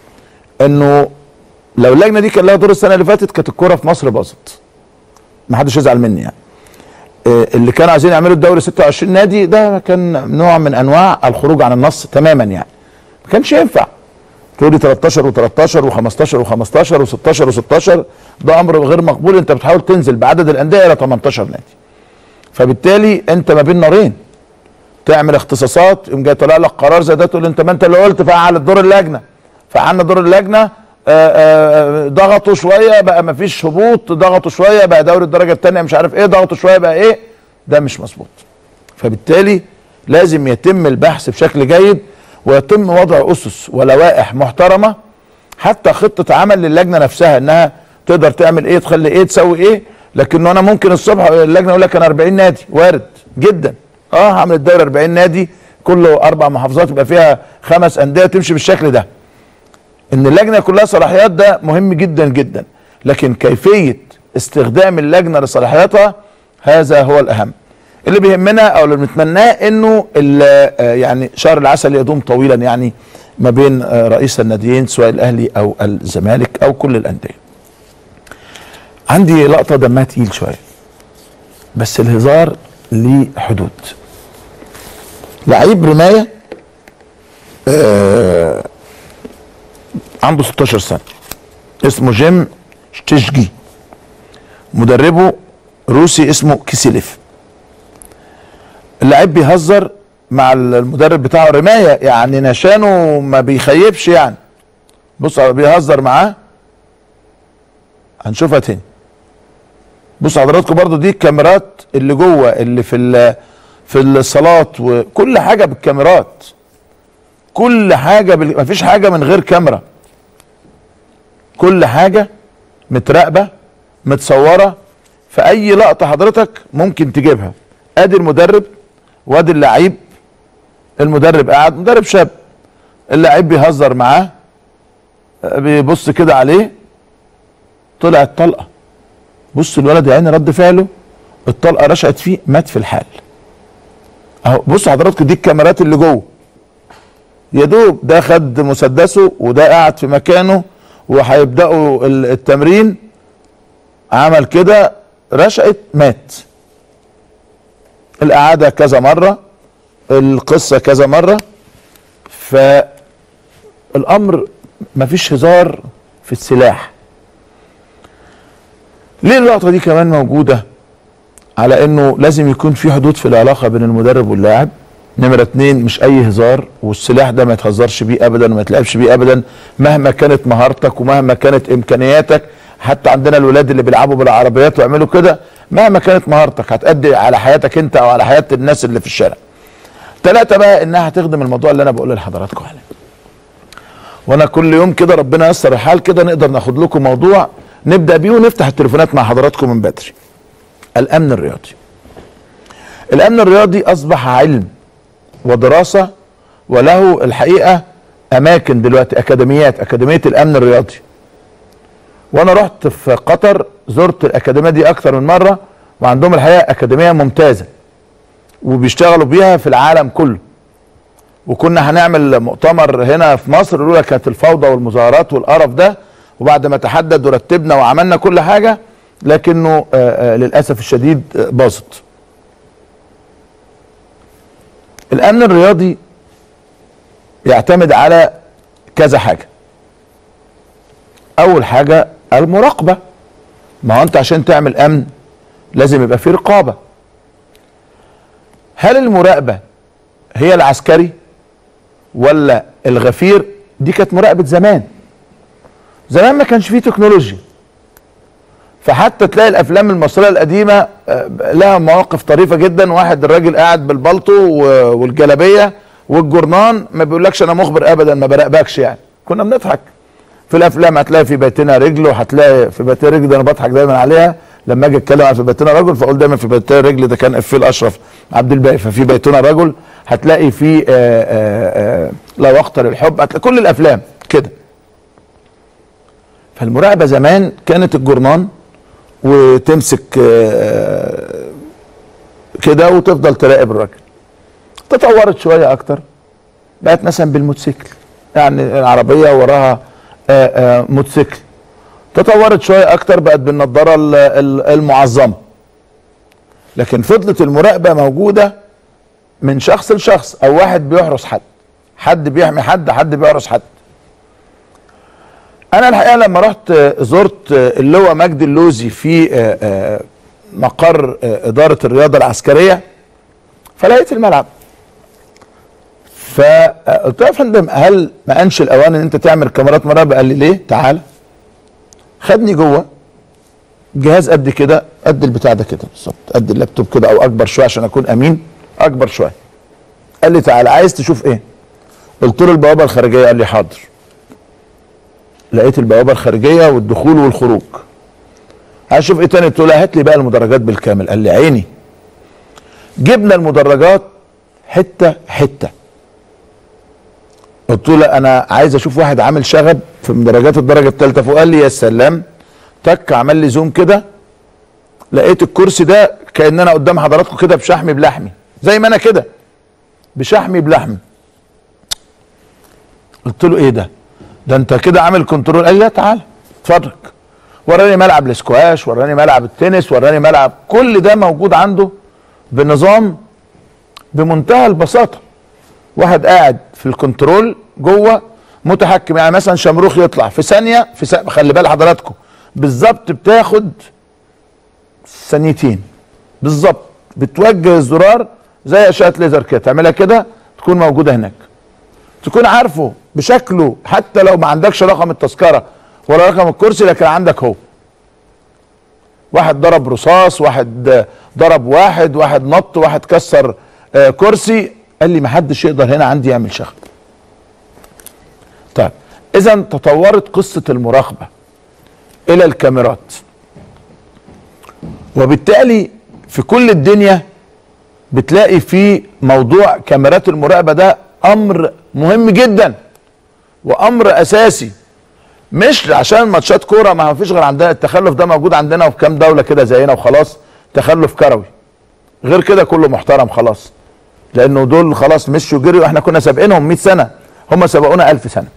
انه لو اللجنه دي كان لها دور السنه اللي فاتت كانت الكوره في مصر باظت ما حدش يزعل مني يعني آه، اللي كانوا عايزين يعملوا الدوري 26 نادي ده كان نوع من انواع الخروج عن النص تماما يعني ما كانش ينفع تقولي 13 و13 و15 و15 و16 و16 ده امر غير مقبول انت بتحاول تنزل بعدد الانديه الى 18 نادي فبالتالي انت ما بين نارين تعمل اختصاصات يقوم جاي طالع لك قرار زي ده تقول انت ما انت اللي قلت فعل الدور اللجنه فعلنا دور اللجنه آه، آه، ضغطوا شويه بقى ما فيش هبوط ضغطوا شويه بقى دوري الدرجه الثانيه مش عارف ايه ضغطوا شويه بقى ايه ده مش مظبوط فبالتالي لازم يتم البحث بشكل جيد ويتم وضع اسس ولوائح محترمه حتى خطه عمل للجنه نفسها انها تقدر تعمل ايه تخلي ايه تسوي ايه لكن انا ممكن الصبح اللجنه يقول لك انا 40 نادي وارد جدا اه هعمل الدوري 40 نادي كله اربع محافظات يبقى فيها خمس انديه تمشي بالشكل ده ان اللجنه كلها صلاحيات ده مهم جدا جدا لكن كيفيه استخدام اللجنه لصلاحياتها هذا هو الاهم اللي بيهمنا او اللي بنتمناه انه ال- آه يعني شهر العسل يدوم طويلا يعني ما بين آه رئيس الناديين سواء الاهلي او الزمالك او كل الانديه عندي لقطه دمها تقيل شويه بس الهزار ليه حدود لعيب رمايه آه عنده 16 سنه اسمه جيم شتشجي مدربه روسي اسمه كيسيليف اللعيب بيهزر مع المدرب بتاعه رمايه يعني نشانه ما بيخيبش يعني بص بيهزر معاه هنشوفها تاني بص حضراتكم برضو دي الكاميرات اللي جوه اللي في ال- في الصالات وكل حاجه بالكاميرات كل حاجه بال... مفيش حاجه من غير كاميرا كل حاجه متراقبه متصوره فاي لقطه حضرتك ممكن تجيبها ادي المدرب وادي اللعيب المدرب قاعد مدرب شاب اللعيب بيهزر معاه بيبص كده عليه طلعت طلقه بص الولد يا عيني رد فعله الطلقه رشقت فيه مات في الحال اهو بص حضراتكم دي الكاميرات اللي جوه يا دوب ده خد مسدسه وده قاعد في مكانه وهيبداوا ال- التمرين عمل كده رشقت مات الاعاده كذا مره القصه كذا مره فالامر مفيش هزار في السلاح ليه اللقطه دي كمان موجوده على انه لازم يكون في حدود في العلاقه بين المدرب واللاعب نمره اتنين مش اي هزار والسلاح ده ما يتهزرش بيه ابدا وما يتلعبش بيه ابدا مهما كانت مهارتك ومهما كانت امكانياتك حتى عندنا الولاد اللي بيلعبوا بالعربيات ويعملوا كده مهما كانت مهارتك هتأدي على حياتك انت او على حياه الناس اللي في الشارع ثلاثة بقى انها هتخدم الموضوع اللي انا بقوله لحضراتكم عليه وانا كل يوم كده ربنا ييسر الحال كده نقدر ناخد لكم موضوع نبدا بيه ونفتح التليفونات مع حضراتكم من بدري الامن الرياضي الامن الرياضي اصبح علم ودراسه وله الحقيقه اماكن دلوقتي اكاديميات اكاديميه الامن الرياضي وانا رحت في قطر زرت الاكاديميه دي اكثر من مره وعندهم الحقيقه اكاديميه ممتازه وبيشتغلوا بيها في العالم كله وكنا هنعمل مؤتمر هنا في مصر لولا كانت الفوضى والمظاهرات والقرف ده وبعد ما تحدد ورتبنا وعملنا كل حاجه لكنه آه، آه، للاسف الشديد آه، باظت. الامن الرياضي يعتمد على كذا حاجه. اول حاجه المراقبه. ما هو انت عشان تعمل امن لازم يبقى في رقابه. هل المراقبه هي العسكري ولا الغفير؟ دي كانت مراقبه زمان. زمان ما كانش فيه تكنولوجيا. فحتى تلاقي الافلام المصريه القديمه آه، لها مواقف طريفه جدا واحد الراجل قاعد بالبلطو و- والجلابيه والجرنان ما بيقولكش انا مخبر ابدا ما براقبكش يعني كنا بنضحك في الافلام هتلاقي في بيتنا رجل وهتلاقي في بيتنا رجل ده انا بضحك دايما عليها لما اجي اتكلم عن في بيتنا رجل فاقول دايما في بيتنا رجل ده كان افيه الاشرف عبد الباقي ففي بيتنا رجل هتلاقي في آه، آه، آه، لا وقت للحب هتلاقي كل الافلام كده فالمراقبه زمان كانت الجرنان وتمسك آه، كده وتفضل تراقب الراجل تطورت شويه اكتر بقت مثلا بالموتوسيكل يعني العربيه وراها آه، آه، موتوسيكل تطورت شويه اكتر بقت بالنضاره ال- ال- المعظمه لكن فضلت المراقبه موجوده من شخص لشخص او واحد بيحرس حد حد بيحمي حد حد بيحرس حد انا الحقيقه لما رحت آه، زرت آه، اللواء مجدي اللوزي في آه، آه، مقر آه، اداره الرياضه العسكريه فلقيت الملعب فقلت له يا فندم هل ما انش الاوان ان انت تعمل كاميرات مراقبه قال لي ليه تعال خدني جوه جهاز قد كده قد البتاع ده كده بالظبط قد اللابتوب كده او اكبر شويه عشان اكون امين اكبر شويه قال لي تعال عايز تشوف ايه قلت له البوابه الخارجيه قال لي حاضر لقيت البوابه الخارجيه والدخول والخروج عايز اشوف ايه تاني قلت له هات لي بقى المدرجات بالكامل قال لي عيني جبنا المدرجات حته حته قلت له لا انا عايز اشوف واحد عامل شغب في مدرجات الدرجه الثالثه فوق قال لي يا سلام تك عمل لي زوم كده لقيت الكرسي ده كان انا قدام حضراتكم كده بشحمي بلحمي زي ما انا كده بشحمي بلحمي قلت له ايه ده ده انت كده عامل كنترول قال لي لا تعالى اتفرج وراني ملعب الاسكواش وراني ملعب التنس وراني ملعب كل ده موجود عنده بنظام بمنتهى البساطه واحد قاعد في الكنترول جوه متحكم يعني مثلا شمروخ يطلع في ثانيه في س... خلي بال حضراتكم بالظبط بتاخد ثانيتين بالظبط بتوجه الزرار زي اشعه ليزر كده تعملها كده تكون موجوده هناك تكون عارفه بشكله حتى لو ما عندكش رقم التذكره ولا رقم الكرسي لكن عندك هو واحد ضرب رصاص واحد آه، ضرب واحد واحد نط واحد كسر آه، كرسي قال لي ما حدش يقدر هنا عندي يعمل شغب طيب اذا تطورت قصه المراقبه الى الكاميرات وبالتالي في كل الدنيا بتلاقي في موضوع كاميرات المراقبه ده امر مهم جدا وامر اساسي مش عشان ماتشات كوره ما فيش غير عندنا التخلف ده موجود عندنا وفي كام دوله كده زينا وخلاص تخلف كروي غير كده كله محترم خلاص لانه دول خلاص مشوا جريوا احنا كنا سابقينهم 100 سنه هم سبقونا 1000 سنه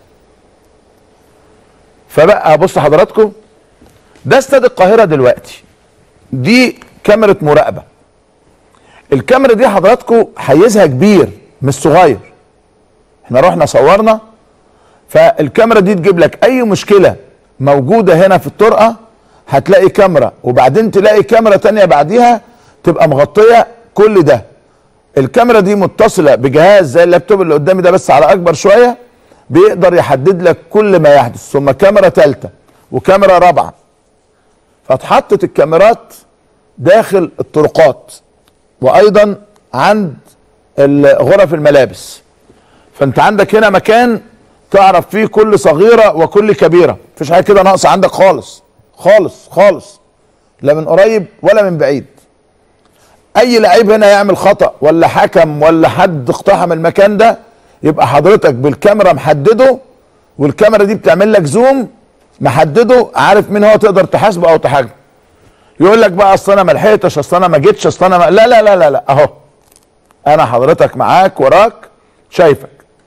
فبقى بص حضراتكم ده استاد القاهره دلوقتي دي كاميرا مراقبه الكاميرا دي حضراتكم حيزها كبير مش صغير احنا رحنا صورنا فالكاميرا دي تجيب لك اي مشكله موجوده هنا في الطرقه هتلاقي كاميرا وبعدين تلاقي كاميرا تانية بعديها تبقى مغطيه كل ده الكاميرا دي متصله بجهاز زي اللابتوب اللي قدامي ده بس على اكبر شويه بيقدر يحدد لك كل ما يحدث ثم كاميرا ثالثه وكاميرا رابعه فاتحطت الكاميرات داخل الطرقات وايضا عند ال- غرف الملابس فانت عندك هنا مكان تعرف فيه كل صغيره وكل كبيره مفيش حاجه كده ناقصه عندك خالص خالص خالص لا من قريب ولا من بعيد اي لعيب هنا يعمل خطا ولا حكم ولا حد اقتحم المكان ده يبقى حضرتك بالكاميرا محدده والكاميرا دي بتعمل لك زوم محدده عارف مين هو تقدر تحاسبه او تحاكمه يقول لك بقى اصل انا ما لحقتش اصل انا ما جيتش اصل انا ما... لا لا لا لا لا اهو انا حضرتك معاك وراك شايفك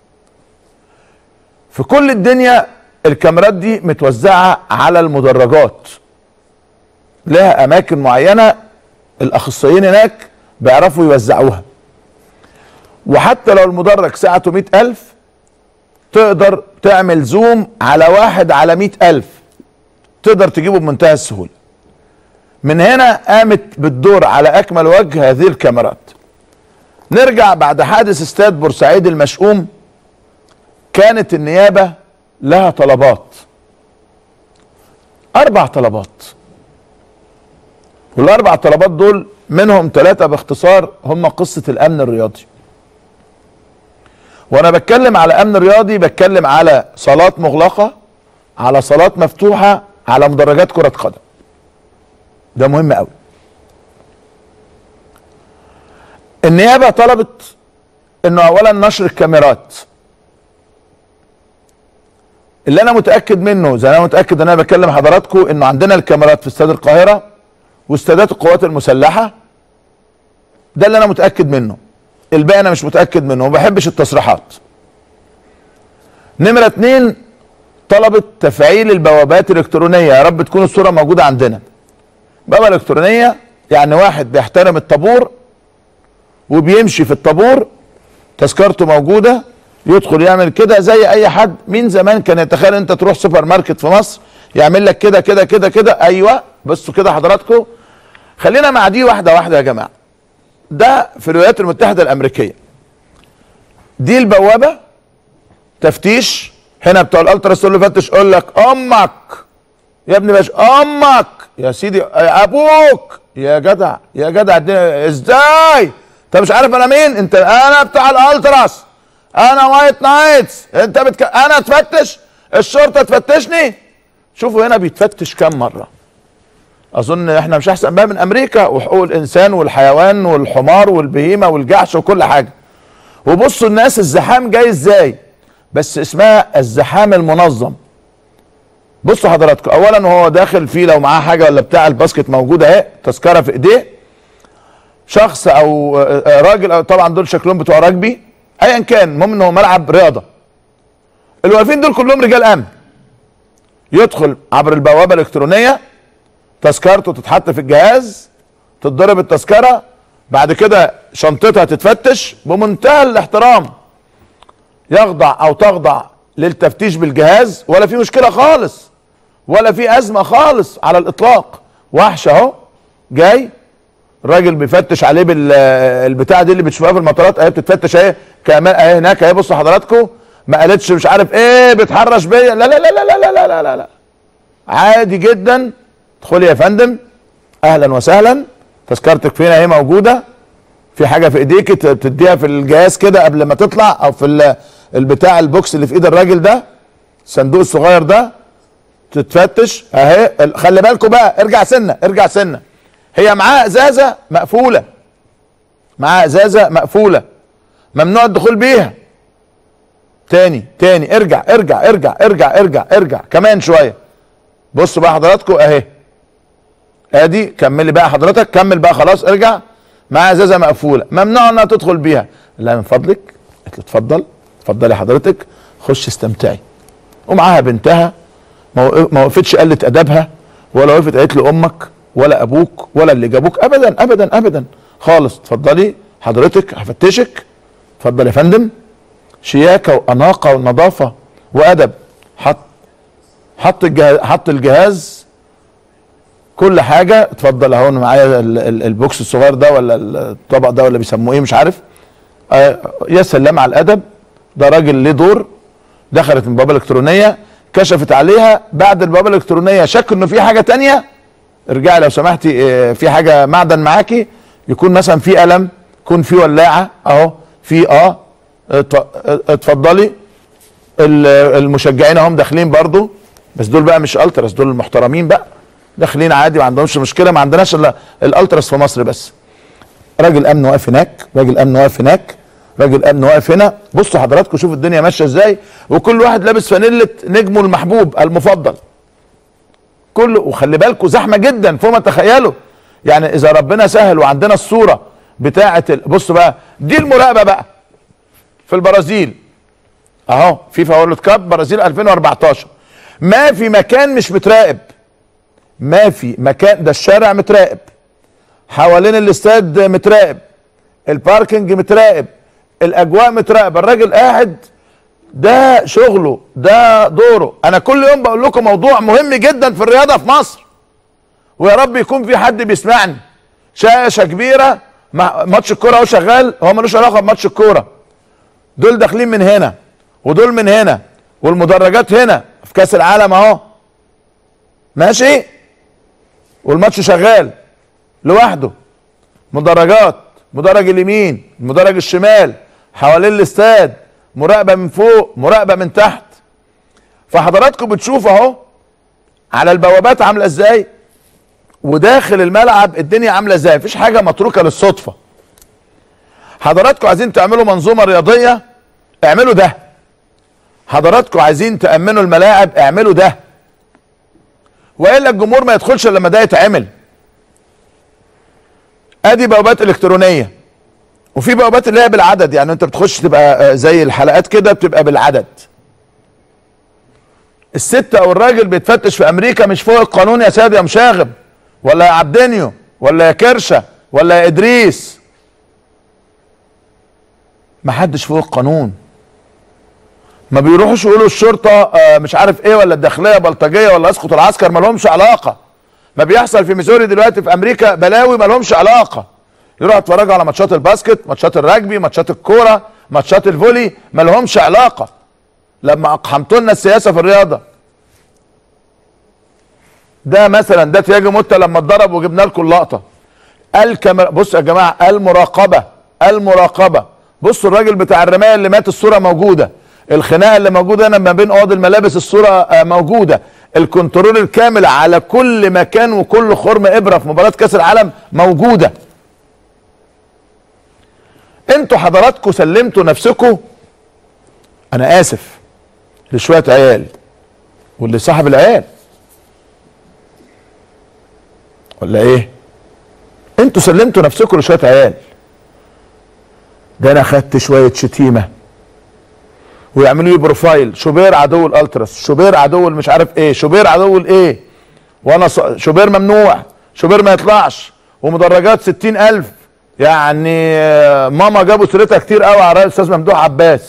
في كل الدنيا الكاميرات دي متوزعه على المدرجات لها اماكن معينه الاخصائيين هناك بيعرفوا يوزعوها وحتى لو المدرج سعته مئة ألف تقدر تعمل زوم على واحد على مئة ألف تقدر تجيبه بمنتهى السهولة من هنا قامت بالدور على أكمل وجه هذه الكاميرات نرجع بعد حادث استاد بورسعيد المشؤوم كانت النيابة لها طلبات أربع طلبات والأربع طلبات دول منهم ثلاثة باختصار هم قصة الأمن الرياضي وانا بتكلم على امن رياضي بتكلم على صالات مغلقه على صالات مفتوحه على مدرجات كره قدم ده مهم قوي النيابه طلبت انه اولا نشر الكاميرات اللي انا متاكد منه زي انا متاكد ان انا بكلم حضراتكم انه عندنا الكاميرات في استاد القاهره واستادات القوات المسلحه ده اللي انا متاكد منه الباقي انا مش متاكد منه وما بحبش التصريحات نمره اتنين طلبت تفعيل البوابات الالكترونيه يا رب تكون الصوره موجوده عندنا بوابه الكترونيه يعني واحد بيحترم الطابور وبيمشي في الطابور تذكرته موجوده يدخل يعمل كده زي اي حد مين زمان كان يتخيل انت تروح سوبر ماركت في مصر يعمل لك كده كده كده كده ايوه بصوا كده حضراتكم خلينا مع دي واحده واحده يا جماعه ده في الولايات المتحده الامريكيه دي البوابه تفتيش هنا بتوع الالترا اللي فتش يقول لك امك يا ابني باش امك يا سيدي يا ابوك يا جدع يا جدع الدنيا ازاي انت مش عارف انا مين انت انا بتاع الالتراس انا وايت نايتس انت بتك... انا تفتش الشرطه تفتشني شوفوا هنا بيتفتش كم مره اظن احنا مش احسن بقى من امريكا وحقوق الانسان والحيوان والحمار والبهيمه والجحش وكل حاجه وبصوا الناس الزحام جاي ازاي بس اسمها الزحام المنظم بصوا حضراتكم اولا وهو داخل فيه لو معاه حاجه ولا بتاع الباسكت موجوده اهي تذكره في ايديه شخص او آه، راجل او طبعا دول شكلهم بتوع رجبي ايا كان المهم ان هو ملعب رياضه اللي واقفين دول كلهم رجال امن يدخل عبر البوابه الالكترونيه تذكرته تتحط في الجهاز تتضرب التذكره بعد كده شنطتها تتفتش بمنتهى الاحترام يخضع او تخضع للتفتيش بالجهاز ولا في مشكله خالص ولا في ازمه خالص على الاطلاق وحش اهو جاي الراجل بيفتش عليه بالبتاع دي اللي بتشوفها في المطارات اهي بتتفتش اهي كمان اهي هناك اهي بصوا حضراتكم ما قالتش مش عارف ايه بتحرش بيا لا لا لا لا لا لا لا لا لا عادي جدا ادخلي يا فندم اهلا وسهلا تذكرتك فين اهي موجوده في حاجه في ايديك ت- تديها في الجهاز كده قبل ما تطلع او في ال- البتاع البوكس اللي في ايد الراجل ده الصندوق الصغير ده تتفتش اهي ال- خلي بالكم بقى ارجع سنه ارجع سنه هي معاها ازازه مقفوله معاها ازازه مقفوله ممنوع الدخول بيها تاني تاني ارجع ارجع ارجع ارجع ارجع ارجع كمان شويه بصوا بقى حضراتكم اهي ادي كملي بقى حضرتك كمل بقى خلاص ارجع معاها ازازه مقفوله ممنوع انها تدخل بيها لا من فضلك قلت له اتفضل اتفضلي حضرتك خش استمتعي ومعاها بنتها ما وقف- ما وقفتش قلت ادبها ولا وقفت قالت له امك ولا ابوك ولا اللي جابوك ابدا ابدا ابدا خالص اتفضلي حضرتك هفتشك اتفضل يا فندم شياكه واناقه ونظافه وادب حط حط الجهاز حط الجهاز كل حاجه اتفضل اهو أنا معايا ال- ال- البوكس الصغير ده ولا الطبق ده ولا بيسموه ايه مش عارف آه يا سلام على الادب ده راجل ليه دور دخلت من بابا الالكترونيه كشفت عليها بعد البابا الالكترونيه شك انه في حاجه تانية ارجعي لو سمحتي آه، في حاجه معدن معاكي يكون مثلا في قلم يكون في ولاعه اهو في اه اتف- اتفضلي ال- المشجعين اهم داخلين برضو بس دول بقى مش التراس دول المحترمين بقى داخلين عادي ما عندهمش مشكله ما عندناش الا الالتراس في مصر بس راجل امن واقف هناك راجل امن واقف هناك راجل امن واقف هنا بصوا حضراتكم شوفوا الدنيا ماشيه ازاي وكل واحد لابس فانيله نجمه المحبوب المفضل كله وخلي بالكم زحمه جدا فوق ما تخيلوا يعني اذا ربنا سهل وعندنا الصوره بتاعه ال... بصوا بقى دي المراقبه بقى في البرازيل اهو فيفا وورلد كاب برازيل 2014 ما في مكان مش متراقب ما في مكان ده الشارع متراقب حوالين الاستاد متراقب الباركنج متراقب الاجواء متراقبه الراجل قاعد ده شغله ده دوره انا كل يوم بقول لكم موضوع مهم جدا في الرياضه في مصر ويا رب يكون في حد بيسمعني شاشه كبيره مع- ماتش الكوره اهو شغال هو ملوش علاقه بماتش الكوره دول داخلين من هنا ودول من هنا والمدرجات هنا في كاس العالم اهو ماشي والماتش شغال لوحده مدرجات مدرج اليمين مدرج الشمال حوالين الاستاد مراقبه من فوق مراقبه من تحت فحضراتكم بتشوفوا اهو على البوابات عامله ازاي وداخل الملعب الدنيا عامله ازاي مفيش حاجه متروكه للصدفه حضراتكم عايزين تعملوا منظومه رياضيه اعملوا ده حضراتكم عايزين تامنوا الملاعب اعملوا ده والا الجمهور ما يدخلش إلا لما ده يتعمل ادي بوابات الكترونيه وفي بوابات اللي هي بالعدد يعني انت بتخش تبقى آه، زي الحلقات كده بتبقى بالعدد الست او الراجل بيتفتش في امريكا مش فوق القانون يا سيد يا مشاغب ولا يا عبدينيو ولا يا كرشه ولا يا ادريس ما حدش فوق القانون ما بيروحوش يقولوا الشرطه آه، مش عارف ايه ولا الداخليه بلطجيه ولا اسقط العسكر ما لهمش علاقه ما بيحصل في ميزوري دلوقتي في امريكا بلاوي ما لهمش علاقه يروحوا يتفرجوا على ماتشات الباسكت ماتشات الرجبي ماتشات الكوره ماتشات الفولي ما لهمش علاقه لما اقحمتوا لنا السياسه في الرياضه ده مثلا ده تياجي موتا لما اتضرب وجبنا لكم اللقطه الكاميرا بصوا يا جماعه المراقبه المراقبه بصوا الراجل بتاع الرمايه اللي مات الصوره موجوده الخناقه اللي موجوده هنا ما بين اوض الملابس الصوره آه، موجوده الكنترول الكامل على كل مكان وكل خرم ابره في مباراه كاس العالم موجوده انتوا حضراتكم سلمتوا نفسكم انا اسف لشويه عيال واللي صاحب العيال ولا ايه انتوا سلمتوا نفسكم لشويه عيال ده انا خدت شويه شتيمه ويعملوا لي بروفايل شوبير عدو الالتراس شوبير عدو مش عارف ايه شوبير عدو الايه وانا ص... شوبير ممنوع شوبير ما يطلعش ومدرجات ستين الف يعني آه، ماما جابوا سيرتها كتير قوي على رأي الاستاذ ممدوح عباس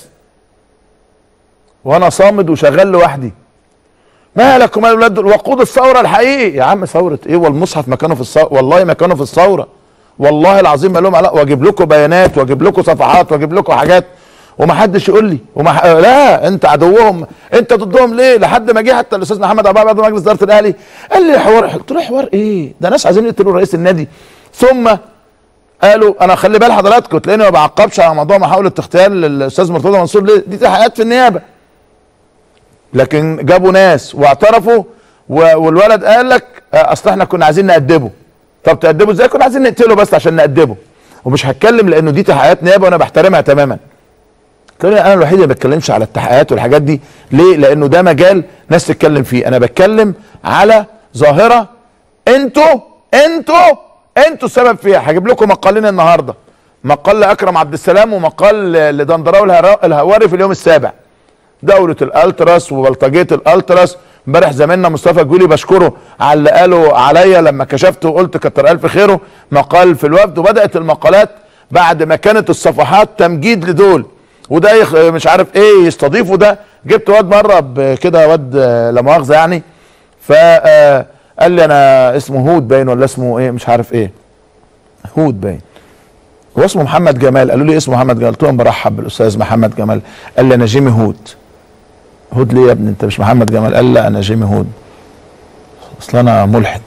وانا صامد وشغال لوحدي مالك ومال الولاد دول وقود الثوره الحقيقي يا عم ثوره ايه والمصحف مكانه في الثوره والله مكانه في الثوره والله العظيم ما لهم علاقه واجيب لكم بيانات واجيب لكم صفحات واجيب لكم حاجات ومحدش يقول لي ومح... لا انت عدوهم انت ضدهم ليه لحد ما جه حتى الاستاذ محمد عبد عضو مجلس اداره الاهلي قال لي حوار قلت له حوار ايه ده ناس عايزين يقتلوا رئيس النادي ثم قالوا انا خلي بال حضراتكم تلاقيني ما بعقبش على موضوع محاوله اغتيال الاستاذ مرتضى منصور ليه دي تحقيقات في النيابه لكن جابوا ناس واعترفوا و- والولد قال لك آه، اصل احنا كنا عايزين نأدبه طب تأدبه ازاي كنا عايزين نقتله بس عشان نأدبه ومش هتكلم لانه دي تحقيقات نيابه وانا بحترمها تماما قلت له انا الوحيد اللي ما بتكلمش على التحقيقات والحاجات دي ليه لانه ده مجال ناس تتكلم فيه انا بتكلم على ظاهره انتوا انتوا انتوا السبب فيها هجيب لكم مقالين النهارده مقال لاكرم عبد السلام ومقال لدندراوي الهرا- الهواري في اليوم السابع دولة الالتراس وبلطجية الالتراس امبارح زميلنا مصطفى جولي بشكره على اللي قاله عليا لما كشفت وقلت كتر الف خيره مقال في الوفد وبدات المقالات بعد ما كانت الصفحات تمجيد لدول وده يخ... مش عارف ايه يستضيفوا ده جبت واد مره ب- كده واد آه، لا مؤاخذه يعني ف آه، قال لي انا اسمه هود باين ولا اسمه ايه مش عارف ايه هود باين هو اسمه محمد جمال قالوا لي اسمه محمد جمال قلت لهم برحب بالاستاذ محمد جمال قال لي انا جيمي هود هود ليه يا ابني انت مش محمد جمال قال لا انا جيمي هود اصل انا ملحد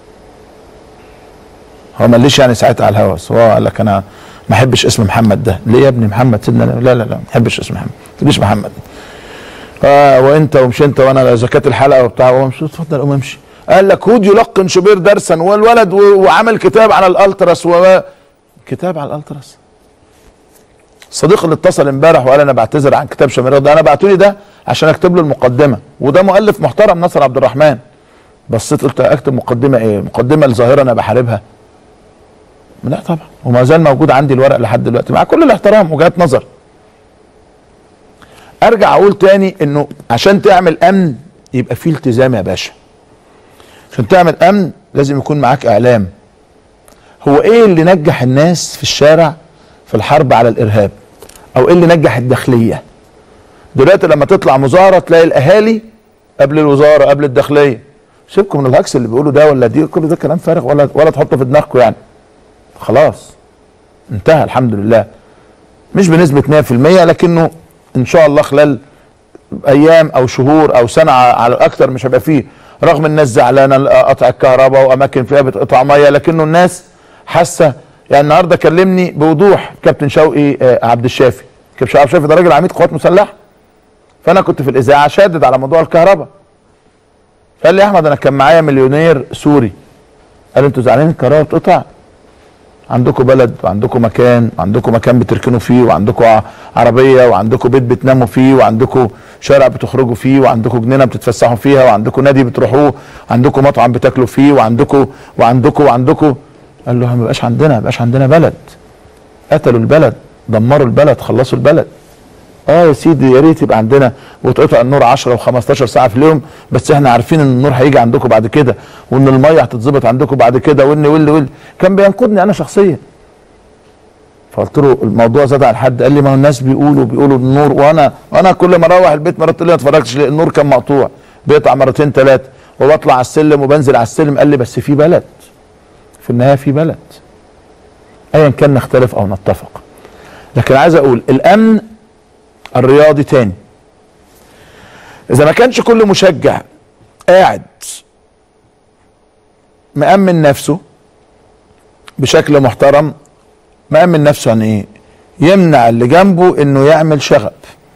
هو ما قاليش يعني ساعتها على الهوا بس هو قال لك انا ما احبش اسم محمد ده ليه يا ابني محمد سيدنا لا لا لا ما احبش اسم محمد ما تقوليش محمد اه وانت ومش انت وانا زكاة الحلقه وبتاع هو مش اتفضل قوم امشي قال لك هود يلقن شوبير درسا والولد و- وعمل كتاب على الالتراس و كتاب على الالتراس الصديق اللي اتصل امبارح وقال انا بعتذر عن كتاب شمير ده انا بعته لي ده عشان اكتب له المقدمه وده مؤلف محترم ناصر عبد الرحمن بصيت قلت اكتب مقدمه ايه مقدمه لظاهره انا بحاربها لا طبعا وما زال موجود عندي الورق لحد دلوقتي مع كل الاحترام وجهات نظر ارجع اقول تاني انه عشان تعمل امن يبقى فيه التزام يا باشا عشان تعمل امن لازم يكون معاك اعلام هو ايه اللي نجح الناس في الشارع في الحرب على الارهاب او ايه اللي نجح الداخليه دلوقتي لما تطلع مظاهره تلاقي الاهالي قبل الوزاره قبل الداخليه سيبكم من الهكس اللي بيقولوا ده ولا دي كل ده كلام فارغ ولا ولا تحطه في دماغكم يعني خلاص انتهى الحمد لله مش بنسبه 100% لكنه ان شاء الله خلال ايام او شهور او سنه على الاكثر مش هيبقى فيه رغم الناس زعلانه قطع الكهرباء واماكن فيها بتقطع ميه لكنه الناس حاسه يعني النهارده كلمني بوضوح كابتن شوقي آه، عبد الشافي كابتن شوقي عبد الشافي ده راجل عميد قوات مسلحه فانا كنت في الاذاعه شادد على موضوع الكهرباء فقال لي يا احمد انا كان معايا مليونير سوري قال انتوا زعلانين الكهرباء بتقطع عندكم بلد وعندكم مكان وعندكم مكان بتركنوا فيه وعندكم ع- عربيه وعندكم بيت بتناموا فيه وعندكم شارع بتخرجوا فيه وعندكم جنينه بتتفسحوا فيها وعندكم نادي بتروحوه عندكم مطعم بتاكلوا فيه وعندكم وعندكم وعندكم قال له ما بقاش عندنا ما بقاش عندنا بلد قتلوا البلد دمروا البلد خلصوا البلد اه يا سيدي يا ريت يبقى عندنا وتقطع النور 10 و15 ساعه في اليوم بس احنا عارفين ان النور هيجي عندكم بعد كده وان الميه هتتظبط عندكم بعد كده وان وال وال كان بينقذني انا شخصيا فقلت له الموضوع زاد على حد قال لي ما هو الناس بيقولوا بيقولوا النور وانا وانا كل ما اروح البيت مرات تقول لي ما اتفرجتش ليه النور كان مقطوع بيقطع مرتين ثلاثه وبطلع على السلم وبنزل على السلم قال لي بس في بلد في النهايه في بلد ايا كان نختلف او نتفق لكن عايز اقول الامن الرياضي تاني اذا ما كانش كل مشجع قاعد مأمن نفسه بشكل محترم مأمن نفسه يعني ايه يمنع اللي جنبه انه يعمل شغب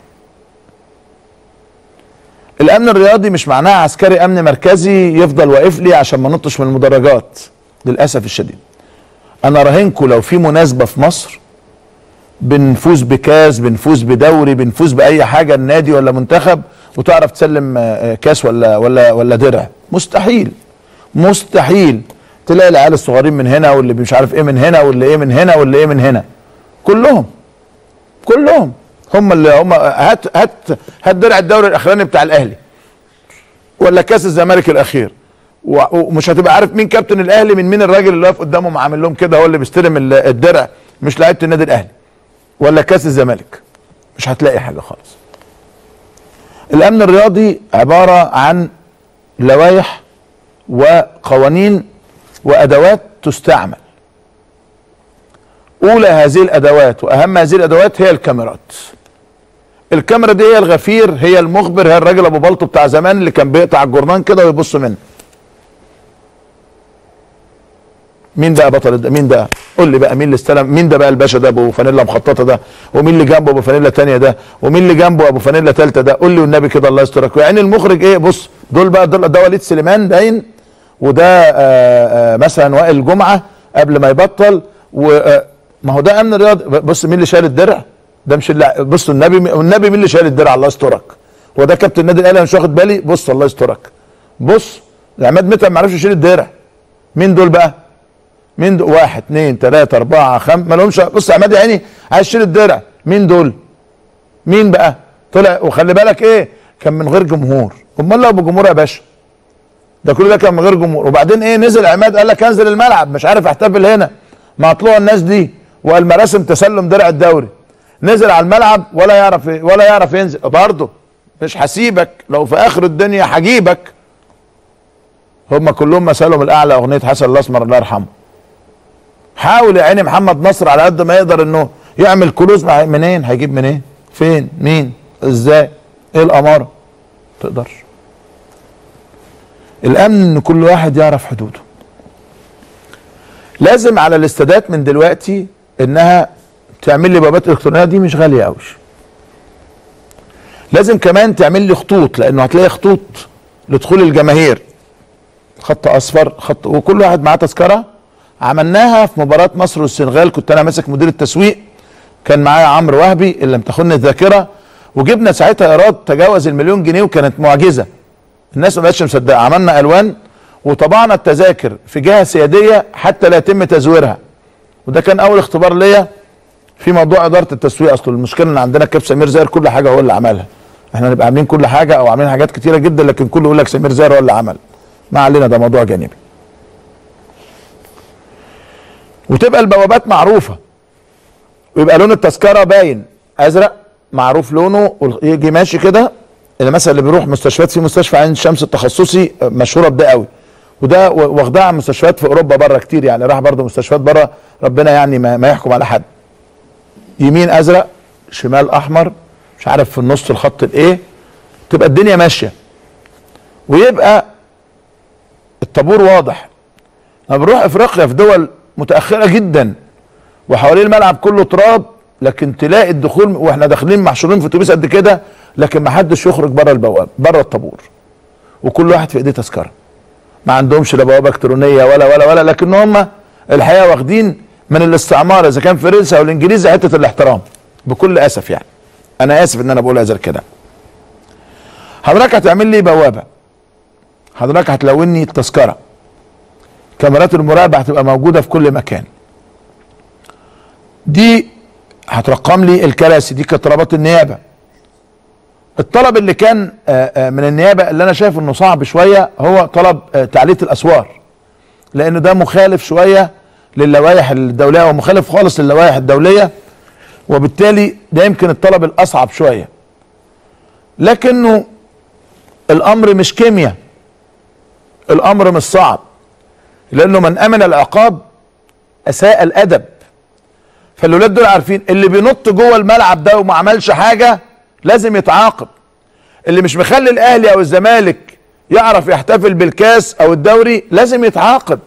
الامن الرياضي مش معناه عسكري امن مركزي يفضل واقف لي عشان ما نطش من المدرجات للاسف الشديد انا راهنكم لو في مناسبه في مصر بنفوز بكاس بنفوز بدوري بنفوز باي حاجه النادي ولا منتخب وتعرف تسلم آه، آه، كاس ولا ولا ولا درع مستحيل مستحيل تلاقي العيال الصغيرين من هنا واللي مش عارف ايه من هنا واللي ايه من هنا واللي ايه من هنا كلهم كلهم هم اللي هم هات هات هات درع الدوري الاخراني بتاع الاهلي ولا كاس الزمالك الاخير و- ومش هتبقى عارف مين كابتن الاهلي من مين الراجل اللي واقف قدامهم عامل لهم كده هو اللي بيستلم ال- الدرع مش لعيبه النادي الاهلي ولا كاس الزمالك مش هتلاقي حاجه خالص الامن الرياضي عباره عن لوائح وقوانين وادوات تستعمل اولى هذه الادوات واهم هذه الادوات هي الكاميرات الكاميرا دي هي الغفير هي المخبر هي الراجل ابو بلطو بتاع زمان اللي كان بيقطع الجرنان كده ويبص منه مين بقى بطل ده مين ده قول لي بقى مين اللي استلم مين ده بقى الباشا ده ابو فانيلا مخططه ده ومين اللي جنبه ابو فانيلا تانية ده ومين اللي جنبه ابو فانيلا تالتة ده قول لي والنبي كده الله يسترك ويعني المخرج ايه بص دول بقى دول ده وليد سليمان باين وده آه، آه، مثلا وائل جمعه قبل ما يبطل و آه، ما هو ده امن رياضي بص مين اللي شايل الدرع ده مش اللي بص النبي والنبي مين اللي شايل الدرع الله يسترك هو ده كابتن النادي الاهلي أنا مش واخد بالي بص الله يسترك بص عماد متعب ما عرفش يشيل الدرع مين دول بقى مين دول واحد اثنين ثلاثة أربعة خمسة ما لهمش بص عماد يا عيني عايز يشيل الدرع مين دول؟ مين بقى؟ طلع وخلي بالك ايه؟ كان من غير جمهور امال لو بجمهور يا باشا ده كل ده كان من غير جمهور وبعدين ايه نزل عماد قال لك انزل الملعب مش عارف احتفل هنا مع طلوع الناس دي والمراسم تسلم درع الدوري نزل على الملعب ولا يعرف ولا يعرف ينزل برضه مش هسيبك لو في اخر الدنيا هجيبك هم كلهم مثلهم الاعلى اغنيه حسن الاسمر الله يرحمه حاول يا عيني محمد نصر على قد ما يقدر انه يعمل كلوز مع منين هيجيب منين فين مين ازاي ايه الاماره تقدرش الامن ان كل واحد يعرف حدوده لازم على الاستادات من دلوقتي انها تعمل لي بوابات الكترونيه دي مش غاليه قوي لازم كمان تعمل لي خطوط لانه هتلاقي خطوط لدخول الجماهير خط اصفر خط وكل واحد معاه تذكره عملناها في مباراه مصر والسنغال كنت انا ماسك مدير التسويق كان معايا عمرو وهبي اللي لم تخن الذاكره وجبنا ساعتها ايراد تجاوز المليون جنيه وكانت معجزه الناس ما بقتش مصدقه عملنا الوان وطبعنا التذاكر في جهه سياديه حتى لا يتم تزويرها وده كان اول اختبار ليا في موضوع اداره التسويق اصل المشكله ان عندنا كاب سمير زاهر كل حاجه هو اللي عملها احنا نبقى عاملين كل حاجه او عاملين حاجات كتيره جدا لكن كله يقول لك سمير زاهر هو اللي عمل ما علينا ده موضوع جانبي وتبقى البوابات معروفه ويبقى لون التذكره باين ازرق معروف لونه ويجي ماشي كده اللي مثلا اللي بيروح مستشفيات في مستشفى عين الشمس التخصصي مشهوره بده قوي وده واخدها عن مستشفيات في اوروبا بره كتير يعني راح برضه مستشفيات بره ربنا يعني ما, ما يحكم على حد يمين ازرق شمال احمر مش عارف في النص الخط الايه تبقى الدنيا ماشيه ويبقى الطابور واضح لما بنروح افريقيا في دول متاخره جدا وحوالين الملعب كله تراب لكن تلاقي الدخول واحنا داخلين محشورين في اتوبيس قد كده لكن ما حدش يخرج بره البوابه بره الطابور وكل واحد في ايديه تذكره ما عندهمش لا بوابه الكترونيه ولا ولا ولا لكن هم الحقيقه واخدين من الاستعمار اذا كان فرنسا او الانجليزي حته الاحترام بكل اسف يعني انا اسف ان انا بقول هذا كده حضرتك هتعمل لي بوابه حضرتك هتلوني التذكره كاميرات المراقبه هتبقى موجوده في كل مكان دي هترقم لي الكراسي دي كانت طلبات النيابه الطلب اللي كان آه، آه، من النيابه اللي انا شايف انه صعب شويه هو طلب آه، تعليه الاسوار لان ده مخالف شويه للوائح الدوليه ومخالف خالص للوائح الدوليه وبالتالي ده يمكن الطلب الاصعب شويه لكنه الامر مش كيمياء الامر مش صعب لانه من امن العقاب اساء الادب فالولاد دول عارفين اللي بينط جوه الملعب ده وما عملش حاجه لازم يتعاقب اللي مش مخلي الاهلي او الزمالك يعرف يحتفل بالكاس او الدوري لازم يتعاقب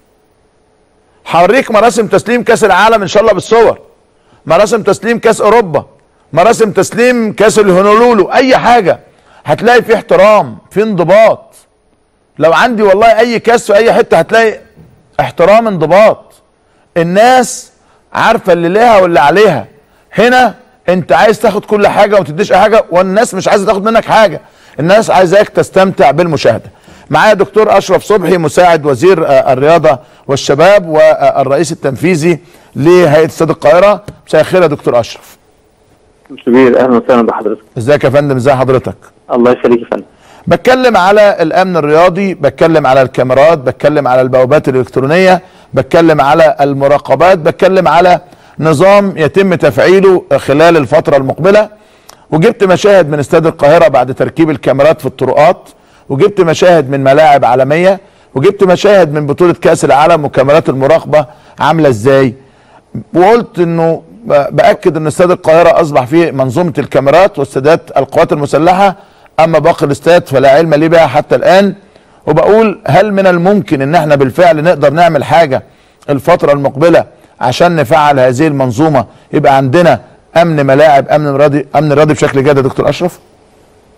هوريك مراسم تسليم كاس العالم ان شاء الله بالصور مراسم تسليم كاس اوروبا مراسم تسليم كاس الهونولولو اي حاجه هتلاقي في احترام في انضباط لو عندي والله اي كاس في اي حته هتلاقي احترام انضباط الناس عارفه اللي ليها واللي عليها هنا انت عايز تاخد كل حاجه وما تديش اي حاجه والناس مش عايزه تاخد منك حاجه الناس عايزاك تستمتع بالمشاهده معايا دكتور اشرف صبحي مساعد وزير آه، الرياضه والشباب والرئيس التنفيذي لهيئه استاد القاهره مساء الخير يا دكتور اشرف كبير اهلا وسهلا بحضرتك ازيك يا فندم ازي حضرتك الله يخليك يا فندم بتكلم على الامن الرياضي بتكلم على الكاميرات بتكلم على البوابات الالكترونيه بتكلم على المراقبات بتكلم على نظام يتم تفعيله خلال الفتره المقبله وجبت مشاهد من استاد القاهره بعد تركيب الكاميرات في الطرقات وجبت مشاهد من ملاعب عالميه وجبت مشاهد من بطوله كاس العالم وكاميرات المراقبه عامله ازاي وقلت انه ب- باكد ان استاد القاهره اصبح فيه منظومه الكاميرات واستادات القوات المسلحه اما باقي الاستاد فلا علم لي بها حتى الان وبقول هل من الممكن ان احنا بالفعل نقدر نعمل حاجه الفتره المقبله عشان نفعل هذه المنظومه يبقى عندنا امن ملاعب امن رياضي امن رياضي بشكل جيد يا دكتور اشرف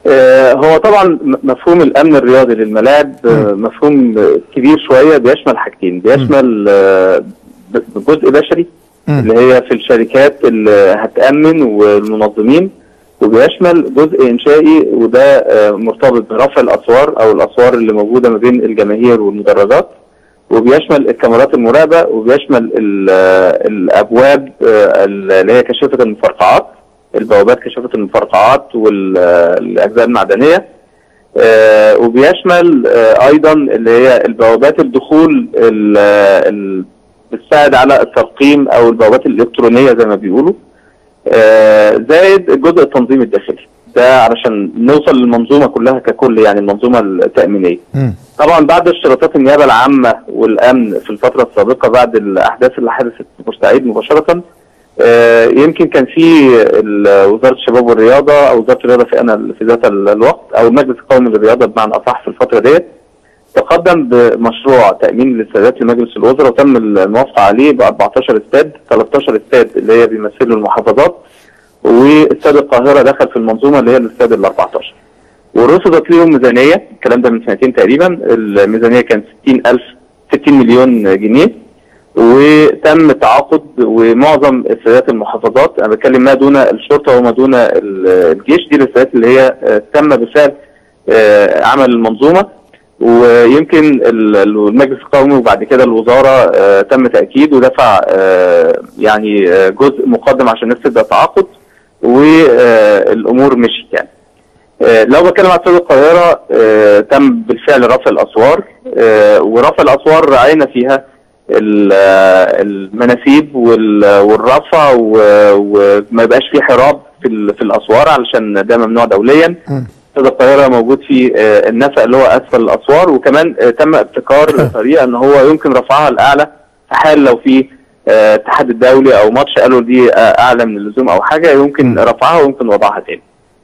آه، هو طبعا م- مفهوم الامن الرياضي للملاعب آه، مفهوم آه، كبير شويه بيشمل حاجتين بيشمل آه، ب- جزء بشري اللي هي في الشركات اللي هتامن والمنظمين وبيشمل جزء انشائي وده آه، مرتبط برفع الاسوار او الاسوار اللي موجوده ما بين الجماهير والمدرجات وبيشمل الكاميرات المراقبه وبيشمل ال- آه، الابواب آه، اللي هي كشافه المفرقعات البوابات كشافه المفرقعات والاجزاء المعدنيه آه، وبيشمل آه، ايضا اللي هي البوابات الدخول ال- ال- بتساعد على الترقيم او البوابات الالكترونيه زي ما بيقولوا آه، زائد الجزء التنظيمي الداخلي ده علشان نوصل للمنظومه كلها ككل يعني المنظومه التامينيه طبعا بعد اشتراطات النيابه العامه والامن في الفتره السابقه بعد الاحداث اللي حدثت في بورسعيد مباشره آه، يمكن كان في ال- وزاره الشباب والرياضه او وزاره الرياضه في انا في ذات ال- الوقت او المجلس القومي للرياضه بمعنى اصح في الفتره ديت تقدم بمشروع تامين الاستادات لمجلس الوزراء وتم الموافقه عليه ب 14 استاد 13 استاد اللي هي بيمثلوا المحافظات واستاد القاهره دخل في المنظومه اللي هي الاستاد ال 14 ورصدت ليهم ميزانيه الكلام ده من سنتين تقريبا الميزانيه كانت 60000 60 مليون جنيه وتم التعاقد ومعظم استادات المحافظات انا بتكلم ما دون الشرطه وما دون ال- الجيش دي الاستادات اللي هي آه، تم بالفعل آه، عمل المنظومه ويمكن ال- المجلس القومي وبعد كده الوزاره آه، تم تاكيد ودفع آه، يعني آه، جزء مقدم عشان الناس تبدا تعاقد والامور مشيت يعني. آه، لو بتكلم عن استاد القاهره آه، تم بالفعل رفع الاسوار آه، ورفع الاسوار راعينا فيها ال- آه، المناسيب وال- والرفع و- وما يبقاش في حراب في ال- في الاسوار علشان ده ممنوع دوليا استاد القاهره موجود في آه، النفق اللي هو اسفل الاسوار وكمان آه، تم ابتكار طريقه ان هو يمكن رفعها لاعلى في حال لو في آه، الاتحاد الدولي او ماتش قالوا دي آه، اعلى من اللزوم او حاجه يمكن رفعها ويمكن وضعها تاني.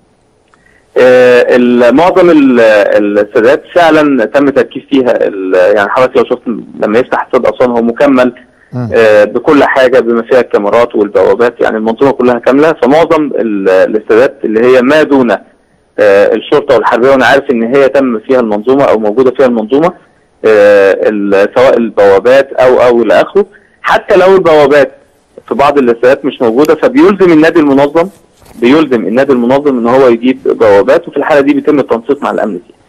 آه، ال- معظم ال- السادات فعلا تم تركيز فيها ال- يعني حضرتك لو شفت لما يفتح استاد اسوان هو مكمل آه، بكل حاجه بما فيها الكاميرات والبوابات يعني المنظومه كلها كامله فمعظم ال- الاستادات اللي هي ما دون آه، الشرطه والحربيه وانا عارف ان هي تم فيها المنظومه او موجوده فيها المنظومه آه، ال- سواء البوابات او او الى اخره حتى لو البوابات في بعض الاستادات مش موجوده فبيلزم النادي المنظم بيلزم النادي المنظم ان هو يجيب بوابات وفي الحاله دي بيتم التنسيق مع الامن فيها.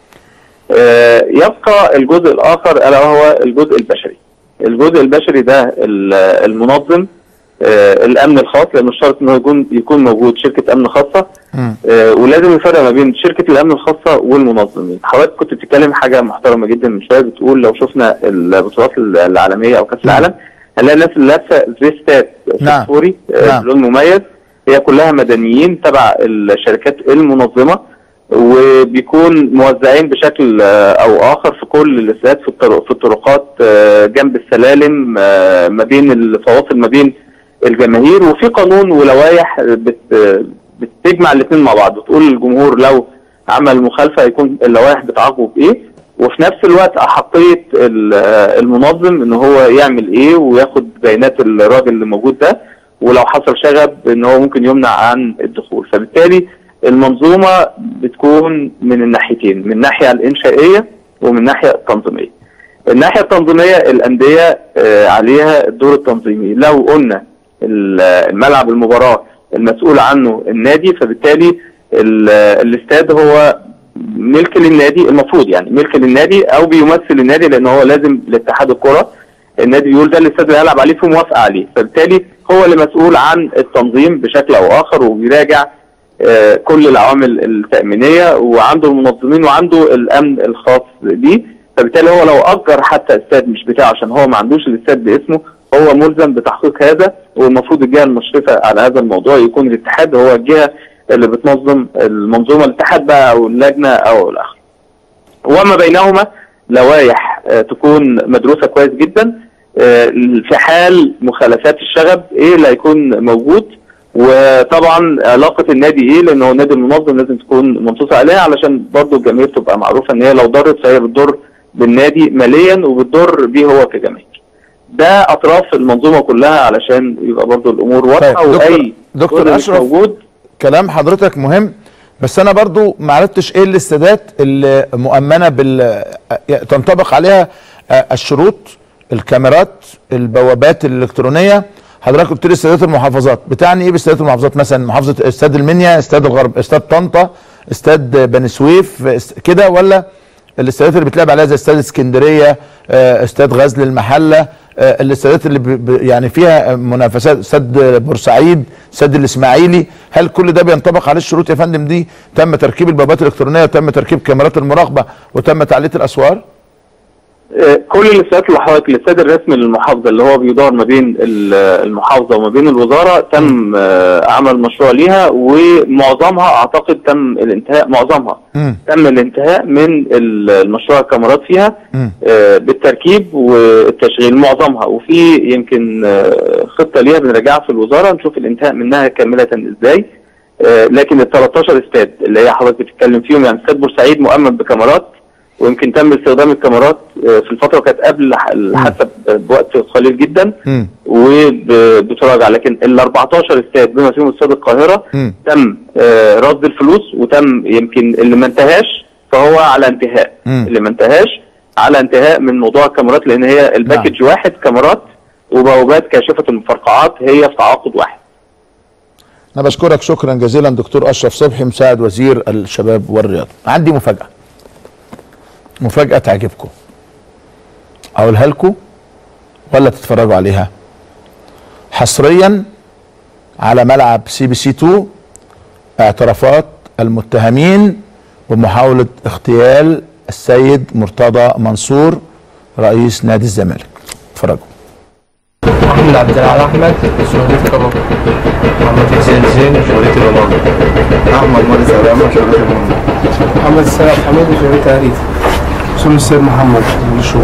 آه، يبقى الجزء الاخر الا وهو الجزء البشري. الجزء البشري ده ال- المنظم آه، الامن الخاص لانه الشرط انه يكون يكون موجود شركه امن خاصه آه، ولازم نفرق ما بين شركه الامن الخاصه والمنظمين حضرتك كنت بتتكلم حاجه محترمه جدا من شويه بتقول لو شفنا البطولات العالميه او كاس العالم هنلاقي الناس اللي لابسه فيستات نعم. فوسفوري نعم. آه، بلون مميز هي كلها مدنيين تبع الشركات المنظمه وبيكون موزعين بشكل آه، او اخر في كل الاستادات في الطرق في الطرقات آه، جنب السلالم آه، ما بين الفواصل ما بين الجماهير وفي قانون ولوائح بت بتجمع الاثنين مع بعض بتقول للجمهور لو عمل مخالفه يكون اللوائح بتعاقبه بايه وفي نفس الوقت احقيه ال- آه، المنظم ان هو يعمل ايه وياخد بيانات الراجل اللي موجود ده ولو حصل شغب ان هو ممكن يمنع عن الدخول فبالتالي المنظومه بتكون من الناحيتين من الناحيه الانشائيه ومن الناحيه التنظيميه الناحيه التنظيميه الانديه آه، عليها الدور التنظيمي لو قلنا ال- الملعب المباراه المسؤول عنه النادي فبالتالي ال- الاستاد هو ملك للنادي المفروض يعني ملك للنادي او بيمثل النادي لان هو لازم لاتحاد الكره النادي بيقول ده الاستاد اللي هيلعب عليه في موافقه عليه فبالتالي هو اللي مسؤول عن التنظيم بشكل او اخر وبيراجع آه، كل العوامل التامينيه وعنده المنظمين وعنده الامن الخاص بيه فبالتالي هو لو اجر حتى استاد مش بتاعه عشان هو ما عندوش الاستاد باسمه هو ملزم بتحقيق هذا والمفروض الجهه المشرفه على هذا الموضوع يكون الاتحاد هو الجهه اللي بتنظم المنظومه الاتحاد بقى او اللجنه او الاخر. وما بينهما لوائح آه، تكون مدروسه كويس جدا آه، في حال مخالفات الشغب ايه اللي هيكون موجود وطبعا علاقه النادي ايه لان هو النادي المنظم لازم تكون منصوصه عليها علشان برضو الجماهير تبقى معروفه ان هي لو ضرت فهي بتضر بالنادي ماليا وبتضر بيه هو كجماهير. ده اطراف المنظومه كلها علشان يبقى برضو الامور واضحه طيب، دكتور- واي دكتور جزء مش أشرف، موجود كلام حضرتك مهم بس انا برضو ما عرفتش ايه الاستادات اللي مؤمنه بال تنطبق عليها آه، الشروط الكاميرات البوابات الالكترونيه حضرتك قلت لي استادات المحافظات بتعني ايه باستادات المحافظات مثلا محافظه استاد المنيا استاد الغرب استاد طنطا استاد بني سويف است- كده ولا الاستادات اللي بتلعب عليها زي استاد اسكندريه آه، استاد غزل المحله آه، الاستادات اللي ب... ب... يعني فيها منافسات استاد بورسعيد استاد الاسماعيلي هل كل ده بينطبق عليه الشروط يا فندم دي تم تركيب البوابات الالكترونيه وتم تركيب كاميرات المراقبه وتم تعليه الاسوار آه، كل الاستادات اللي حضرتك الاستاد الرسمي للمحافظه اللي هو بيدار ما بين ال- المحافظه وما بين الوزاره تم آه، عمل مشروع ليها ومعظمها اعتقد تم الانتهاء معظمها مم. تم الانتهاء من ال- المشروع الكاميرات فيها مم. آه، بالتركيب والتشغيل معظمها وفي يمكن آه، خطه ليها بنراجعها في الوزاره نشوف الانتهاء منها كامله ازاي آه، لكن ال 13 استاد اللي هي حضرتك بتتكلم فيهم يعني استاد بورسعيد مؤمن بكاميرات ويمكن تم استخدام الكاميرات آه، في الفتره كانت قبل ح- الحادثه ب- بوقت قليل جدا مم. وبتراجع لكن ال 14 استاد بما فيهم استاد القاهره مم. تم آه، رصد الفلوس وتم يمكن اللي ما انتهاش فهو على انتهاء مم. اللي ما انتهاش على انتهاء من موضوع الكاميرات لان هي الباكج واحد كاميرات وبوابات كاشفه المفرقعات هي في تعاقد واحد انا بشكرك شكرا جزيلا دكتور اشرف صبحي مساعد وزير الشباب والرياضه عندي مفاجاه مفاجاه تعجبكم اقولها لكم ولا تتفرجوا عليها حصريا على ملعب سي بي سي 2 اعترافات المتهمين بمحاوله اغتيال السيد مرتضى منصور رئيس نادي الزمالك اتفرجوا محمد عبد العال احمد شغلتي كباب محمد حسين زين شغلتي رمضان احمد موري سلامه شغلتي المنى محمد السلام حميد وشغلتي هريد سوري السيد محمد الشغل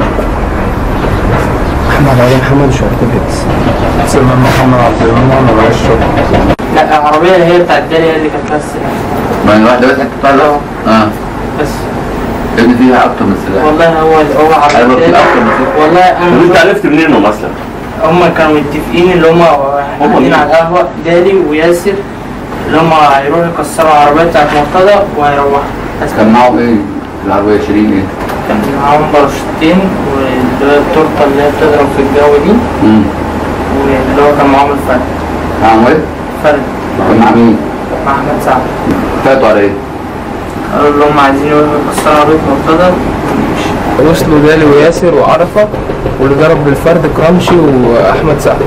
احمد علي محمد وشغلتي بيتس سلمان محمد عبد المنعم انا الشغل لا العربية اللي هي بتاعت داليا اللي كانت بس ما الواحدة بس انت طالع اه بس اللي فيها اكتر من سلاح والله هو هو أيوة، عربية في أكتر من كده. والله طب انا انت عرفت منين هم اصلا؟ هم كانوا متفقين اللي هم احنا قاعدين على القهوة دالي وياسر اللي هم هيروحوا يكسروا العربية بتاعت مرتضى وهيروحوا بس كان معاهم ايه؟ العربية شيرين ايه؟ كان معاهم باراشوتين واللي هي التورتة اللي هي بتضرب في الجو دي امم واللي هو كان معاهم الفرد معاهم ايه؟ فرد كان مع مين؟ مع احمد سعد فاتوا على ايه؟ قالوا اللي هم عايزين يروحوا يكسروا عربية مرتضى ونمشي وصلوا دالي وياسر وعرفة واللي ضرب بالفرد كرامشي واحمد سعد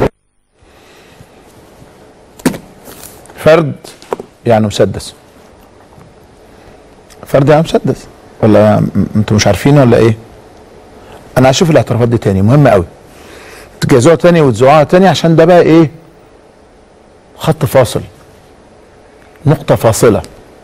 فرد يعني مسدس فرد يعني مسدس ولا م- انتوا مش عارفين ولا ايه انا هشوف الاعترافات دي تاني مهمه قوي تجهزوها تاني وتذوعوها تاني عشان ده بقى ايه خط فاصل نقطه فاصله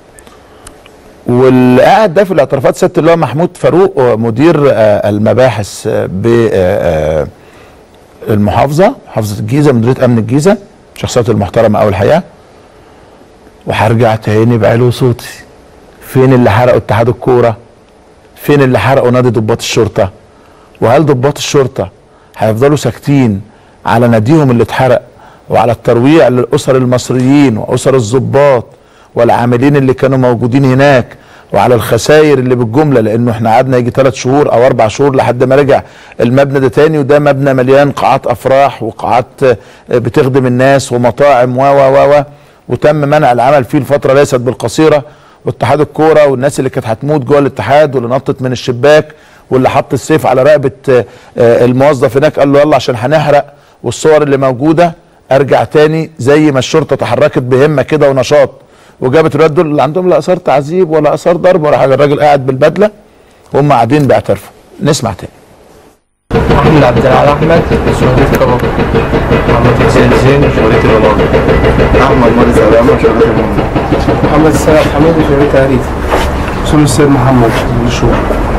واللي قاعد ده في الاعترافات سياده اللواء محمود فاروق آه، مدير آه، المباحث آه، ب آه، آه، المحافظه محافظه الجيزه مديريه امن الجيزه الشخصيات المحترمه قوي الحقيقه وهرجع تاني بعلو صوتي فين اللي حرقوا اتحاد الكوره فين اللي حرقوا نادي ضباط الشرطه وهل ضباط الشرطه هيفضلوا ساكتين على ناديهم اللي اتحرق وعلى الترويع للاسر المصريين واسر الضباط والعاملين اللي كانوا موجودين هناك وعلى الخسائر اللي بالجمله لانه احنا قعدنا يجي ثلاث شهور او اربع شهور لحد ما رجع المبنى ده تاني وده مبنى مليان قاعات افراح وقاعات آه، بتخدم الناس ومطاعم و و و و وتم منع العمل فيه الفتره ليست بالقصيره واتحاد الكوره والناس اللي كانت هتموت جوه الاتحاد واللي نطت من الشباك واللي حط السيف على رقبه آه، آه، الموظف هناك قال له يلا عشان هنحرق والصور اللي موجوده ارجع تاني زي ما الشرطه تحركت بهمه كده ونشاط وجابت الولاد دول اللي عندهم لا اثار تعذيب ولا اثار ضرب ولا حاجه الراجل قاعد بالبدله وهم قاعدين بيعترفوا نسمع تاني محمد عبد العال احمد شغلتي كباب محمد حسين زين شغلتي رمضان احمد موري سلامه شغلتي المنى محمد السلام حميد وشغلتي هريد سوري السيد محمد الشغل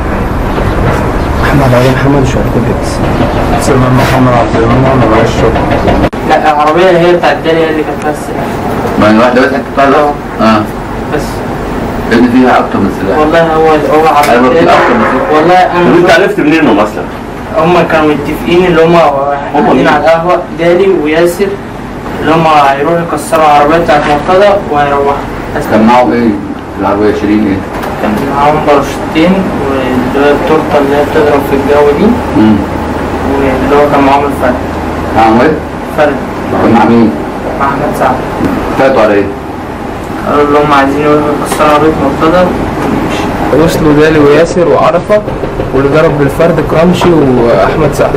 احمد علي محمد وشغلتي بيتس سلمان محمد عبد المنعم انا الشغل لا العربية اللي هي بتاعت داليا اللي كانت بس ما الواحدة بس انت طالع اه بس اللي فيها اكتر من سلاح والله هو هو أيوة، في عربية أكتر من كده. والله طب انت انا عرفت منين هم اصلا؟ هم كانوا متفقين اللي هم احنا هم قاعدين مين؟ على القهوة دالي وياسر اللي هم هيروحوا يكسروا العربية بتاعت مرتضى وهيروحوا كان معاهم ايه؟ العربية شيرين ايه؟ كان معاهم باراشوتين واللي هي التورته اللي هي بتضرب في الجو دي امم واللي هو كان معاهم الفرد معاهم ايه؟ فرد كان مع مين؟ مع احمد سعد فاتوا على ايه؟ قالوا اللي هم عايزين يروحوا يكسروا عربيه مرتضى وصلوا دالي وياسر وعرفة واللي ضرب بالفرد كرامشي واحمد سعد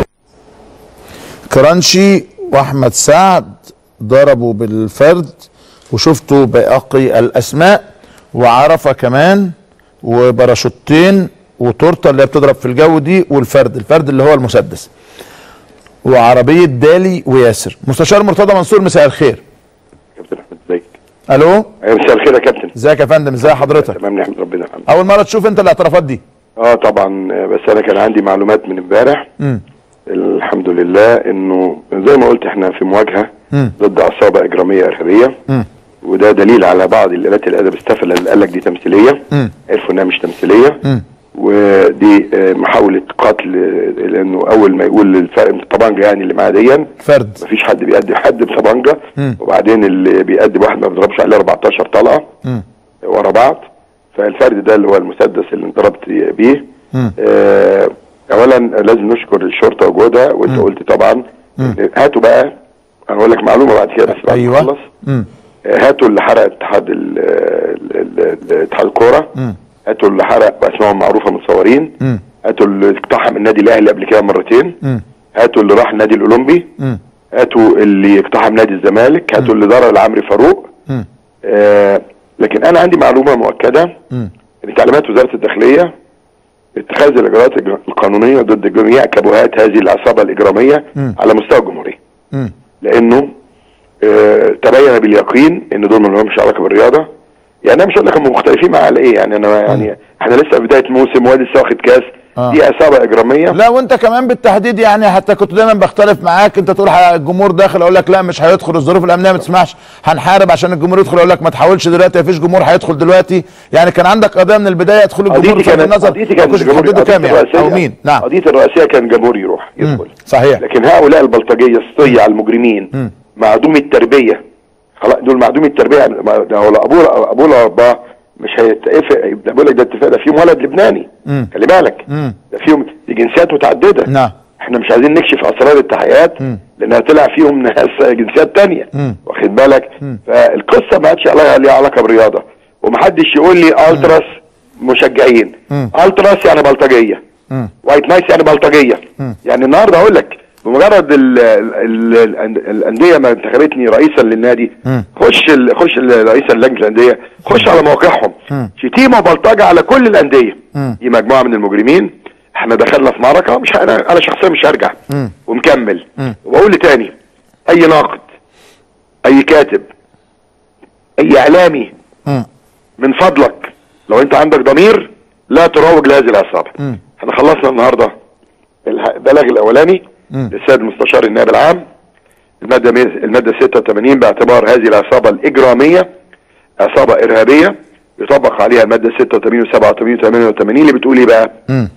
كرانشي واحمد سعد ضربوا بالفرد وشفتوا باقي الاسماء وعرفه كمان وباراشوتين وتورته اللي هي بتضرب في الجو دي والفرد الفرد اللي هو المسدس وعربيه دالي وياسر مستشار مرتضى منصور مساء الخير كابتن احمد ازيك الو ايوه مساء الخير يا كابتن ازيك يا فندم ازي حضرتك تمام نحمد ربنا الحمد اول مره تشوف انت الاعترافات دي اه طبعا آه، بس انا كان عندي معلومات من امبارح امم الحمد لله انه زي ما قلت احنا في مواجهه امم ضد عصابه اجراميه ارهابيه امم وده دليل على بعض الالات الادب السفله اللي قال لك دي تمثيليه امم عرفوا انها مش تمثيليه امم ودي آه، محاوله قتل آه، لانه اول ما يقول الفرق الطبنجه يعني اللي معاه ديا فرد مفيش حد بيقدم حد بطبنجه مم. وبعدين اللي بيقدم واحد ما بيضربش عليه 14 طلقه مم. ورا بعض فالفرد ده اللي هو المسدس اللي انضربت بيه مم. آه اولا لازم نشكر الشرطه وجودها وانت قلت طبعا هاتوا بقى انا اقول لك معلومه بعد كده بس بعد ما ايوه أخلص. مم. آه، هاتوا اللي حرق اتحاد ال- ال- ال- اتحاد الكوره مم. هاتوا اللي حرق اسمائهم معروفه متصورين مم. هاتوا اللي اقتحم النادي الاهلي قبل كده مرتين مم. هاتوا اللي راح النادي الاولمبي مم. هاتوا اللي اقتحم نادي الزمالك هاتوا اللي ضرب لعمرو فاروق مم. آه لكن انا عندي معلومه مؤكده مم. ان تعليمات وزاره الداخليه اتخاذ الاجراءات الج- القانونيه ضد جميع كابوهات هذه العصابه الاجراميه مم. على مستوى الجمهوريه مم. لانه آه تبين باليقين ان دول ما لهمش علاقه بالرياضه يعني انا مش هقول لك هم مختلفين مع على ايه يعني انا يعني احنا لسه في بدايه موسم وادي لسه واخد كاس آه. دي عصابه اجراميه لا وانت كمان بالتحديد يعني حتى كنت دايما بختلف معاك انت تقول ح- الجمهور داخل اقول لك لا مش هيدخل الظروف الامنيه ما تسمحش هنحارب عشان الجمهور يدخل اقول لك ما تحاولش دلوقتي مفيش جمهور هيدخل دلوقتي يعني كان عندك قضيه من البدايه يدخل الجمهور قضيتي بصرف كانت النظر قضيتي ما كانت كنتش الجمهور- بتحدده كام قضيتي يعني او الرئاسية- مين نعم قضيتي الرئاسيه كان جمهور يروح مم. يدخل صحيح لكن هؤلاء البلطجيه السطيه على المجرمين مم. معدوم التربيه خلاص دول معدوم التربيه ما- ده هو لا ابوه ابوه لا اباه مش هيتفق ده بقول لك ده اتفاق ده فيهم ولد لبناني مم. خلي بالك مم. ده فيهم دي جنسيات متعدده نعم احنا مش عايزين نكشف اسرار التحقيقات مم. لانها طلع فيهم ناس جنسيات تانية مم. واخد بالك مم. فالقصه ما عادش لها ليها علاقه بالرياضه ومحدش يقول لي التراس مشجعين مم. التراس يعني بلطجيه مم. وايت نايس يعني بلطجيه مم. يعني النهارده اقول لك بمجرد ال- ال- ال- الانديه ما انتخبتني رئيسا للنادي مم. خش ال- خش ال- رئيسا لجنه الانديه خش على موقعهم مم. شتيمه وبلطجه على كل الانديه مم. دي مجموعه من المجرمين احنا دخلنا في معركه مش ه- انا انا شخصيا مش هرجع مم. ومكمل مم. وبقول تاني اي ناقد اي كاتب اي اعلامي مم. من فضلك لو انت عندك ضمير لا تروج لهذه العصابه مم. احنا خلصنا النهارده اله- البلاغ الاولاني مم. للسيد المستشار النائب العام الماده مي- الماده 86 باعتبار هذه العصابه الاجراميه عصابه ارهابيه يطبق عليها الماده 86 و87 و88 اللي بتقول ايه بقى؟ مم.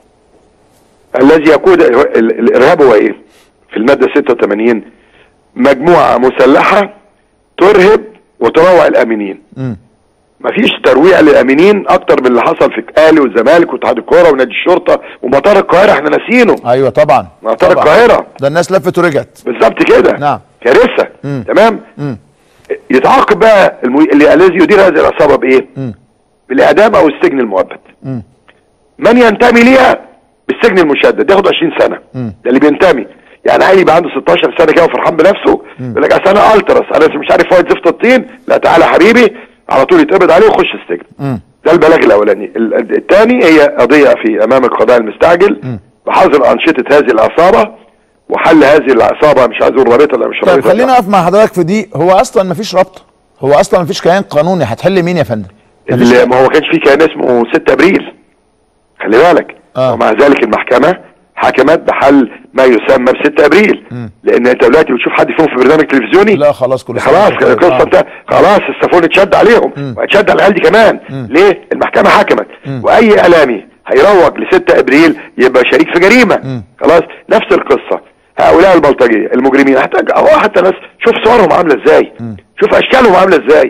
الذي يقود ال- ال- الارهاب هو ايه؟ في الماده 86 مجموعه مسلحه ترهب وتروع الامنين مم. مفيش ترويع للامنين اكتر من اللي حصل في الاهلي والزمالك واتحاد الكوره ونادي الشرطه ومطار القاهره احنا ناسينه ايوه طبعا مطار طبعاً. القاهره ده الناس لفت ورجعت بالظبط كده نعم. كارثه مم. تمام مم. يتعاقب بقى المو... اللي الذي يدير هذه العصابه بايه؟ مم. بالاعدام او السجن المؤبد مم. من ينتمي ليها بالسجن المشدد ياخد 20 سنه مم. ده اللي بينتمي يعني عيل يبقى عنده 16 سنه كده وفرحان بنفسه يقول لك اصل انا الترس انا مش عارف فوائد زفت الطين لا تعالى حبيبي على طول يتقبض عليه ويخش السجن مم. ده البلاغ الاولاني ال- الثاني هي قضيه في امام القضاء المستعجل مم. بحظر انشطه هذه العصابه وحل هذه العصابه مش عايز اقول رابطه ولا مش طيب رابطه خلينا اقف مع حضرتك في دي هو اصلا مفيش رابطه هو اصلا مفيش كيان قانوني هتحل مين يا فندم مفيش اللي ما هو كانش في كيان اسمه 6 ابريل خلي بالك آه. ومع ذلك المحكمه حكمت بحل ما يسمى ب 6 ابريل مم. لان انت دلوقتي بتشوف حد فيهم في برنامج تلفزيوني لا خلاص كل سنة خلاص وأنت طيب. القصه آه. انت خلاص السفون اتشد عليهم مم. واتشد على العيال دي كمان مم. ليه المحكمه حكمت مم. واي اعلامي هيروج ل 6 ابريل يبقى شريك في جريمه مم. خلاص نفس القصه هؤلاء البلطجيه المجرمين حتى هو حتى ناس شوف صورهم عامله ازاي مم. شوف اشكالهم عامله ازاي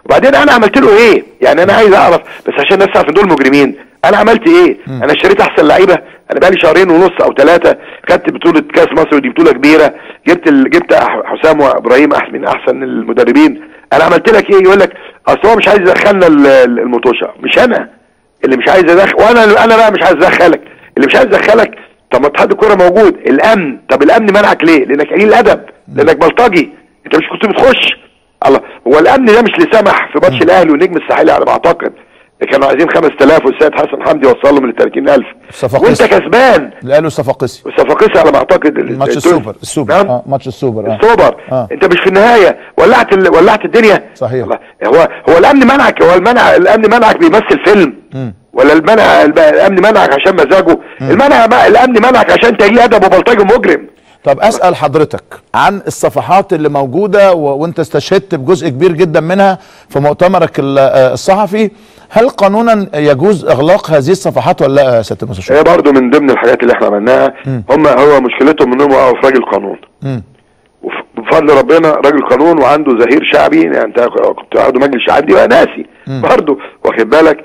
وبعدين انا عملت له ايه يعني انا عايز اعرف بس عشان الناس تعرف ان دول مجرمين انا عملت ايه انا اشتريت احسن لعيبه انا بقالي شهرين ونص او ثلاثه خدت بطوله كاس مصر ودي بطوله كبيره جبت ال... جبت أح- حسام وابراهيم احسن من احسن المدربين انا عملت لك ايه يقول لك اصل هو مش عايز يدخلنا ال- ال- المطوشه مش انا اللي مش عايز ادخل وانا انا بقى مش عايز ادخلك اللي مش عايز ادخلك طب ما اتحاد الكوره موجود الامن طب الامن منعك ليه لانك قليل الادب لانك بلطجي انت مش كنت بتخش الله هو الامن ده مش اللي سمح في ماتش الاهلي والنجم الساحلي على ما اعتقد كانوا عايزين 5000 والسيد حسن حمدي وصلهم ل 30000 وانت صفاقسي كسبان اللي قالوا صفاقسي وصفاقسي على ما اعتقد ال- ماتش التونسي. السوبر السوبر نعم اه ماتش السوبر اه السوبر آه. انت مش في النهايه ولعت ال... ولعت الدنيا صحيح الله. هو هو الامن منعك هو المنع الامن منعك بيمثل فيلم مم. ولا المنع الب- الامن منعك عشان مزاجه المنع بقى الامن منعك عشان تقليل ادب وبلطجي مجرم طب اسال حضرتك عن الصفحات اللي موجوده و... وانت استشهدت بجزء كبير جدا منها في مؤتمرك ال- آه، الصحفي هل قانونا يجوز اغلاق هذه الصفحات ولا لا يا سياده المستشار؟ هي برضو من ضمن الحاجات اللي احنا عملناها هم هو مشكلتهم انهم وقعوا في راجل قانون مم. وف- بفضل ربنا راجل قانون وعنده ظهير شعبي يعني انت كنت قاعد مجلس شعبي بقى ناسي برضه واخد بالك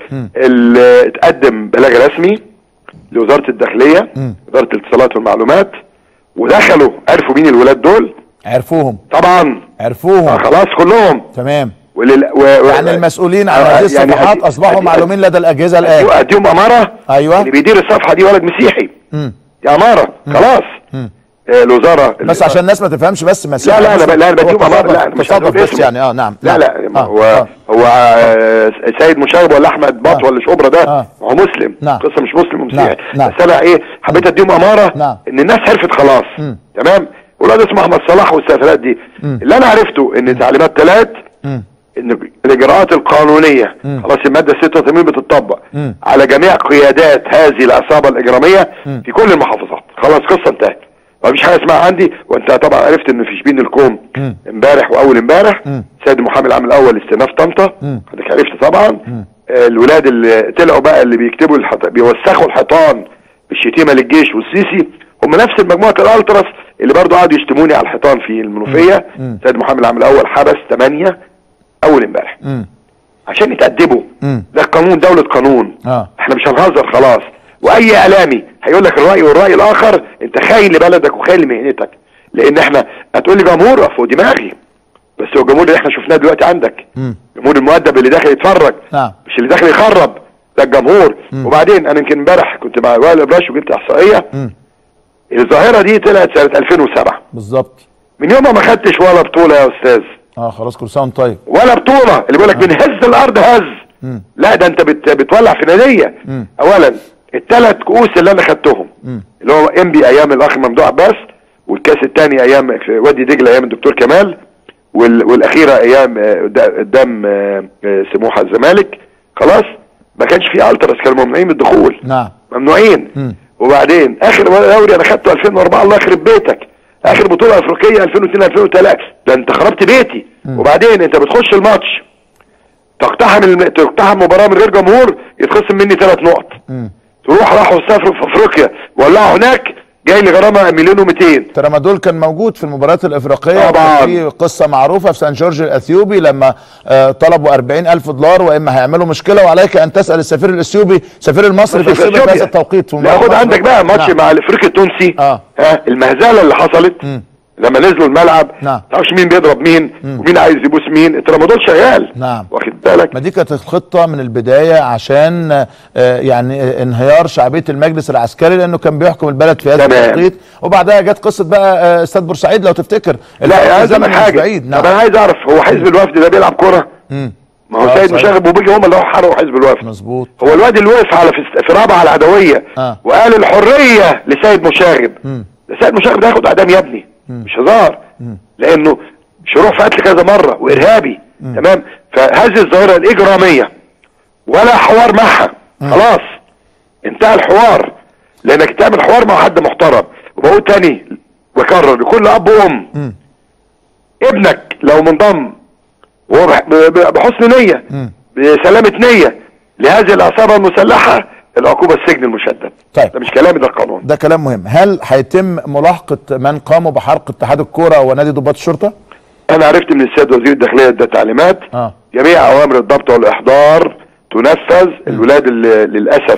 ال- اتقدم بلاغ رسمي لوزاره الداخليه وزاره الاتصالات والمعلومات ودخلوا عرفوا مين الولاد دول عرفوهم طبعا عرفوهم آه خلاص كلهم تمام ولل... و... و... يعني المسؤولين عن آه، هذه يعني الصفحات أدي- اصبحوا أدي- معلومين لدى الاجهزه الان أدي- اديهم اماره ايوه اللي بيدير الصفحه دي ولد مسيحي مم. يا اماره خلاص آه، الوزاره بس عشان الناس ما تفهمش بس مسيح لا لا انا ب- لا انا بديهم هو اماره لا تصرف- أنا مش تصرف هقول بس اسمه يعني اه نعم لا نعم. لا ما آه، هو آه. هو آه، سيد مشاغب ولا احمد بط ولا شبرا ده آه. هو مسلم نعم. قصه مش مسلم ومسيحي نعم، نعم. بس انا ايه حبيت اديهم اماره نعم. ان الناس عرفت خلاص مم. تمام ولاد اسمه احمد صلاح والسفرات دي اللي انا عرفته ان تعليمات ثلاث مم. ان الاجراءات القانونيه خلاص الماده 86 بتطبق مم. على جميع قيادات هذه العصابه الاجراميه في كل المحافظات خلاص قصه انتهت ما فيش حاجه اسمها عندي وانت طبعا عرفت ان في شبين الكوم مم. امبارح واول امبارح مم. سيد المحامي العام الاول استئناف طنطا مم. حضرتك عرفت طبعا آه، الولاد اللي طلعوا بقى اللي بيكتبوا الحط... بيوسخوا الحيطان بالشتيمه للجيش والسيسي هم نفس المجموعه الالتراس اللي برضو قعدوا يشتموني على الحيطان في المنوفيه مم. سيد المحامي العام الاول حبس ثمانيه اول امبارح مم. عشان يتأدبوا مم. ده قانون دولة قانون اه احنا مش هنهزر خلاص واي اعلامي هيقول لك الرأي والرأي الاخر انت خاين لبلدك وخاين لمهنتك لان احنا هتقول لي جمهور فوق دماغي بس هو الجمهور اللي احنا شفناه دلوقتي عندك مم. الجمهور المؤدب اللي داخل يتفرج نعم مش اللي داخل يخرب ده الجمهور وبعدين انا يمكن امبارح كنت مع وائل ابراش وجبت احصائيه مم. الظاهره دي طلعت سنه 2007 بالظبط من يوم ما خدتش ولا بطوله يا استاذ اه خلاص كل سنه وانت طيب ولا بطولة اللي بيقول لك بنهز الارض هز مم. لا ده انت بت بتولع في نادية مم. اولا الثلاث كؤوس اللي انا خدتهم مم. اللي هو انبي ايام الاخ ممدوح عباس والكاس الثاني ايام في وادي دجله ايام الدكتور كمال وال والاخيره ايام آه، قد- قدام آه، آه، سموحه الزمالك خلاص ما كانش في التراس كانوا ممنوعين من الدخول نعم ممنوعين مم. وبعدين اخر دوري انا خدته 2004 الله يخرب بيتك اخر بطوله افريقيه 2002 2003 ده انت خربت بيتي وبعدين انت بتخش الماتش تقتحم الم... تقتحم مباراه من غير جمهور يتخصم مني ثلاث نقط مم. تروح راحوا السفر في افريقيا ولعوا هناك جاي لي غرامه مليون و200 ترامادول كان موجود في المباريات الافريقيه طبعاً. وكان في قصه معروفه في سان جورج الاثيوبي لما آه طلبوا 40 الف دولار واما هيعملوا مشكله وعليك ان تسال السفير الاثيوبي السفير المصري في بس في اثيوبيا في أثيوبيا. هذا التوقيت في لا مباراة خد مصر. عندك بقى ماتش نعم. مع الافريقي التونسي اه ها المهزله اللي حصلت مم. لما نزلوا الملعب نعم. تعرفش مين بيضرب مين ومين عايز يبوس مين الترامادول شغال نعم. واخد بالك ما دي كانت الخطه من البدايه عشان آه، يعني آه، انهيار شعبيه المجلس العسكري لانه كان بيحكم البلد في هذا تمام. التوقيت وبعدها جت قصه بقى آه، استاد بورسعيد لو تفتكر لا عايز زمن اعمل مش حاجه بعيد طب انا عايز اعرف هو حزب الوفد ده بيلعب كوره مم. ما هو آه، سيد صحيح. مشاغب وبيجي هم اللي راحوا حرقوا حزب الوفد مظبوط هو الواد اللي وقف على في, في رابعه العدويه آه. وقال الحريه لسيد مشاغب مم. ده سيد مشاغب ده ياخد اعدام يا ابني مش هزار لانه شروع في قتل كذا مره وارهابي تمام فهذه الظاهره الاجراميه ولا حوار معها خلاص انتهى الحوار لانك تعمل حوار مع حد محترم وبقول تاني بكرر لكل اب وام مم. ابنك لو منضم وهو بح- ب- ب- بحسن نيه مم. بسلامه نيه لهذه العصابه المسلحه العقوبه السجن المشدد طيب. ده مش كلامي ده القانون ده كلام مهم هل هيتم ملاحقه من قاموا بحرق اتحاد الكوره ونادي ضباط الشرطه انا عرفت من السيد وزير الداخليه ده تعليمات اه جميع اوامر الضبط والاحضار تنفذ الولاد اللي للاسف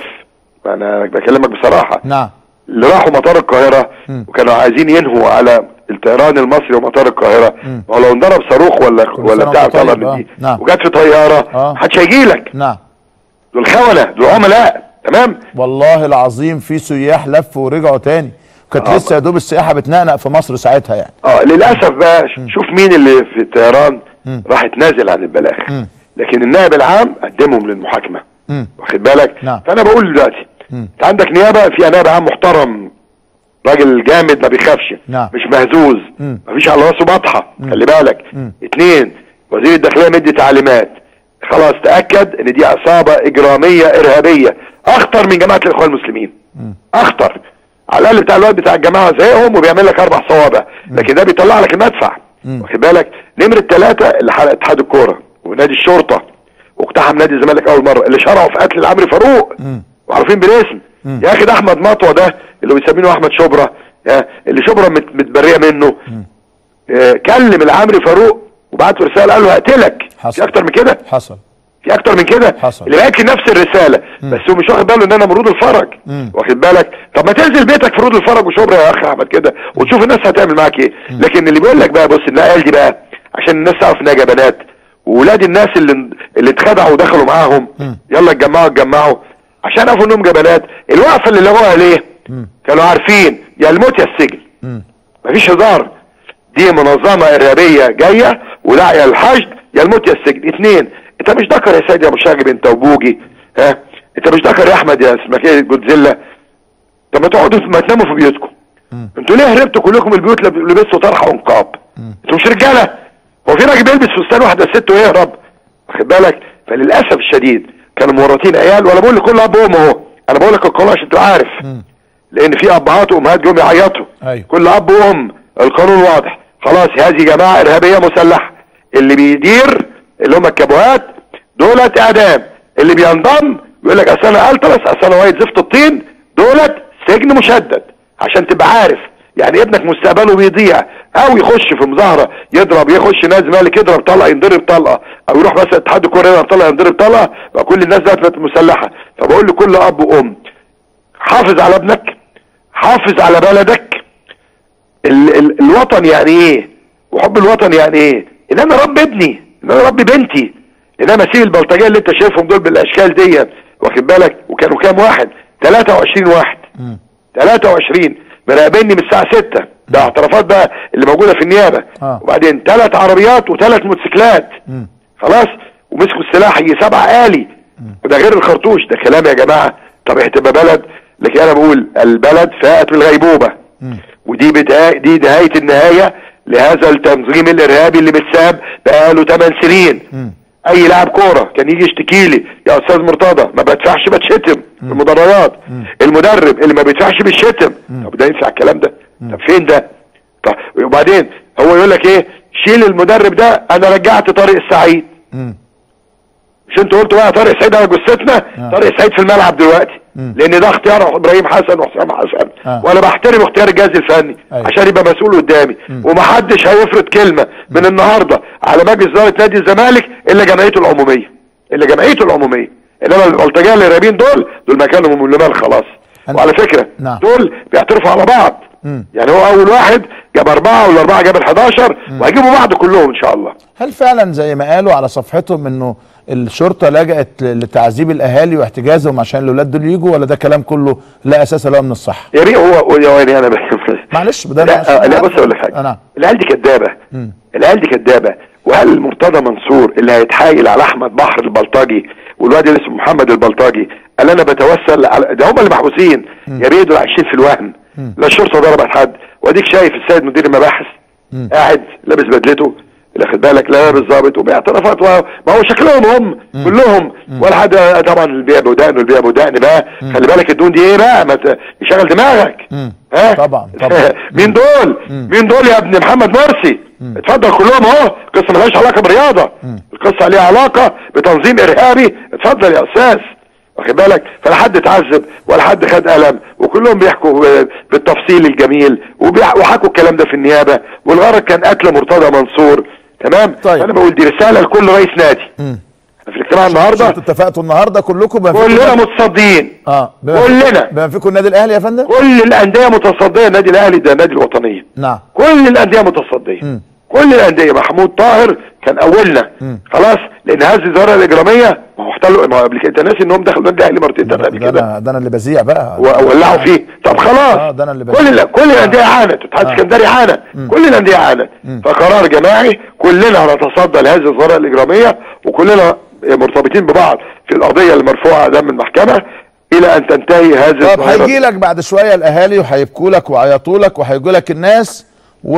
انا بكلمك بصراحه نعم اللي راحوا مطار القاهره وكانوا عايزين ينهوا على الطيران المصري ومطار القاهره ما هو لو انضرب صاروخ ولا ولا سنة بتاع وأنت طيب، طلب آه. دي نعم. وجت في طياره آه. محدش هيجي لك نعم دول خونه دول عملاء تمام والله العظيم في سياح لفوا ورجعوا تاني كانت آه. لسه يا دوب السياحه بتنقنق في مصر ساعتها يعني اه للاسف بقى شوف مين اللي في الطيران راح يتنازل عن البلاغ لكن النائب العام قدمهم للمحاكمه مم. واخد بالك نعم. فانا بقول دلوقتي انت عندك نيابه فيها نائب عام محترم راجل جامد ما بيخافش نعم. مش مهزوز مم. مفيش على راسه بطحه خلي بالك اتنين وزير الداخليه مدي تعليمات خلاص تاكد ان دي عصابه اجراميه ارهابيه اخطر من جماعه الاخوان المسلمين اخطر على الاقل بتاع الواد بتاع الجماعه زيهم وبيعمل لك اربع صوابع لكن ده بيطلع لك المدفع واخد بالك نمره ثلاثه اللي حرق اتحاد الكوره ونادي الشرطه واقتحم نادي الزمالك اول مره اللي شرعوا في قتل العمري فاروق وعارفين بالاسم يا اخي ده احمد مطوه ده اللي بيسمينه احمد شبرا يا اللي شبرا مت- متبريه منه آه، كلم العمري فاروق وبعت له رساله قال له هقتلك حصل. في اكتر من كده حصل في اكتر من كده حصل. اللي بعت لي نفس الرساله بس هو مش واخد باله ان انا مرود الفرج واخد بالك طب ما تنزل بيتك في رود الفرج وشبرا يا اخ احمد كده وتشوف الناس هتعمل معاك ايه لكن اللي بيقول لك بقى بص النقال دي بقى عشان الناس تعرف انها جبنات وولاد الناس اللي اللي اتخدعوا ودخلوا معاهم يلا اتجمعوا اتجمعوا عشان عرفوا انهم جبنات الوقفه اللي لغوها ليه كانوا عارفين يا الموت يا السجن مفيش هزار دي منظمة إرهابية جاية ولاعية الحشد يا الموت يا السجن اتنين انت مش ذكر يا سيدي يا ابو شاجب انت وبوجي ها انت مش ذكر يا احمد يا اسمك ايه جودزيلا طب ما تقعدوا ما تناموا في بيوتكم انتوا ليه هربتوا كلكم من البيوت لب- لبستوا طرحه ونقاب انتوا مش رجاله هو في راجل بيلبس فستان واحده ست ويهرب واخد بالك فللاسف الشديد كانوا مورطين عيال ولا بقول لكل اب وام اهو انا بقول لك القانون عشان تبقى عارف لان في ابهات وامهات جم يعيطوا ايوه كل اب وام القانون واضح خلاص هذه جماعه ارهابيه مسلحه اللي بيدير اللي هم الكابوهات دولت اعدام اللي بينضم يقول لك اصل انا الترس اصل انا وايد زفت الطين دولت سجن مشدد عشان تبقى عارف يعني ابنك مستقبله بيضيع او يخش في مظاهره يضرب يخش نادي مالك يضرب طلقه ينضرب طلقه او يروح مثلا اتحاد الكوره يضرب طلقه ينضرب طلقه بقى كل الناس دلوقتي مسلحه فبقول لكل اب وام حافظ على ابنك حافظ على بلدك ال ال الوطن يعني ايه وحب الوطن يعني ايه ان انا رب ابني ان انا رب بنتي ان انا اسيب البلطجيه اللي انت شايفهم دول بالاشكال دي واخد بالك وكانوا كام واحد 23 واحد 23 مراقبيني من الساعه 6 ده اعترافات بقى اللي موجوده في النيابه آه. وبعدين ثلاث عربيات وثلاث موتوسيكلات خلاص ومسكوا السلاح يجي سبع آلي وده غير الخرطوش ده كلام يا جماعه طب هتبقى بلد لكن انا بقول البلد فاءت من الغيبوبه ودي بداية دي نهاية النهاية لهذا التنظيم الارهابي اللي متساب بقاله 8 سنين اي لاعب كوره كان يجي يشتكي لي يا استاذ مرتضى ما بدفعش بتشتم في المدرجات المدرب اللي ما بيدفعش بيشتم طب ده ينفع الكلام ده طب فين ده طب وبعدين هو يقول لك ايه شيل المدرب ده انا رجعت طارق السعيد مش انتوا قلتوا بقى طارق سعيد على جثتنا طارق سعيد في الملعب دلوقتي لان ده اختيار ابراهيم حسن وحسام حسن آه. وانا بحترم اختيار الجهاز الفني أيوة. عشان يبقى مسؤول قدامي ومحدش هيفرض كلمه من النهارده على مجلس اداره نادي الزمالك الا جمعيته العموميه الا جمعيته العموميه انما البلطجيه الارهابيين دول دول مكانهم من المال خلاص أنا- وعلى فكره نعم. دول بيعترفوا على بعض يعني هو اول واحد جاب اربعه والاربعه جاب ال 11 وهيجيبوا بعض كلهم ان شاء الله هل فعلا زي ما قالوا على صفحتهم انه الشرطه لجأت ل- لتعذيب الاهالي واحتجازهم عشان الاولاد دول يجوا ولا ده كلام كله لا اساس له من الصحه يا ريت هو يا ويلي انا بس معلش ده لا لا بص اقول لك حاجه انا العيال دي كدابه العيال دي كدابه وهل مرتضى منصور اللي هيتحايل على احمد بحر البلطجي والواد اللي اسمه محمد البلطجي قال انا بتوسل على ده هم اللي محبوسين يا ريت دول عايشين في الوهم لا الشرطه ضربت حد واديك شايف السيد مدير المباحث قاعد لابس بدلته اللي خد بالك لا لابس ظابط وباعترافات و- ما هو شكلهم هم كلهم ولا حد طبعا اللي بيع ودقن واللي بيع ودقن بقى خلي بالك الدون دي ايه بقى ما ت- يشغل دماغك ها طبعا طبعا مين دول مين دول يا ابن محمد مرسي اتفضل كلهم اهو قصه ملهاش علاقه بالرياضه القصه ليها علاقه بتنظيم ارهابي اتفضل يا استاذ واخد بالك فلا حد اتعذب ولا حد خد قلم وكلهم بيحكوا ب- بالتفصيل الجميل وبيح- وحكوا الكلام ده في النيابه والغرض كان قتل مرتضى منصور تمام طيب. انا بقول دي رساله لكل رئيس نادي مم. في الاجتماع النهارده انتوا اتفقتوا النهارده كلكم بما فيكم كلنا النادي- متصدين اه بما كلنا بما فيكم النادي الاهلي يا فندم كل الانديه متصديه النادي الاهلي ده النادي الوطني نعم كل الانديه متصديه كل الانديه محمود طاهر كان اولنا خلاص لان هذه الظاهره الاجراميه ما هو احتلوا ما هو قبل كده انت ناسي انهم دخلوا النادي الاهلي مرتين ثلاثه قبل ده كده انا ده انا اللي بذيع بقى وولعوا فيه طب خلاص اه ده انا اللي كل ال- كل الانديه عانت اتحاد اسكندري عانى كل الانديه عانت فقرار جماعي كلنا هنتصدى لهذه الظاهره الاجراميه وكلنا مرتبطين ببعض في القضيه المرفوعه امام المحكمه الى ان تنتهي هذه طب الظاهره هيجي لك بعد شويه الاهالي وهيبكوا لك ويعيطوا لك وهيجوا لك الناس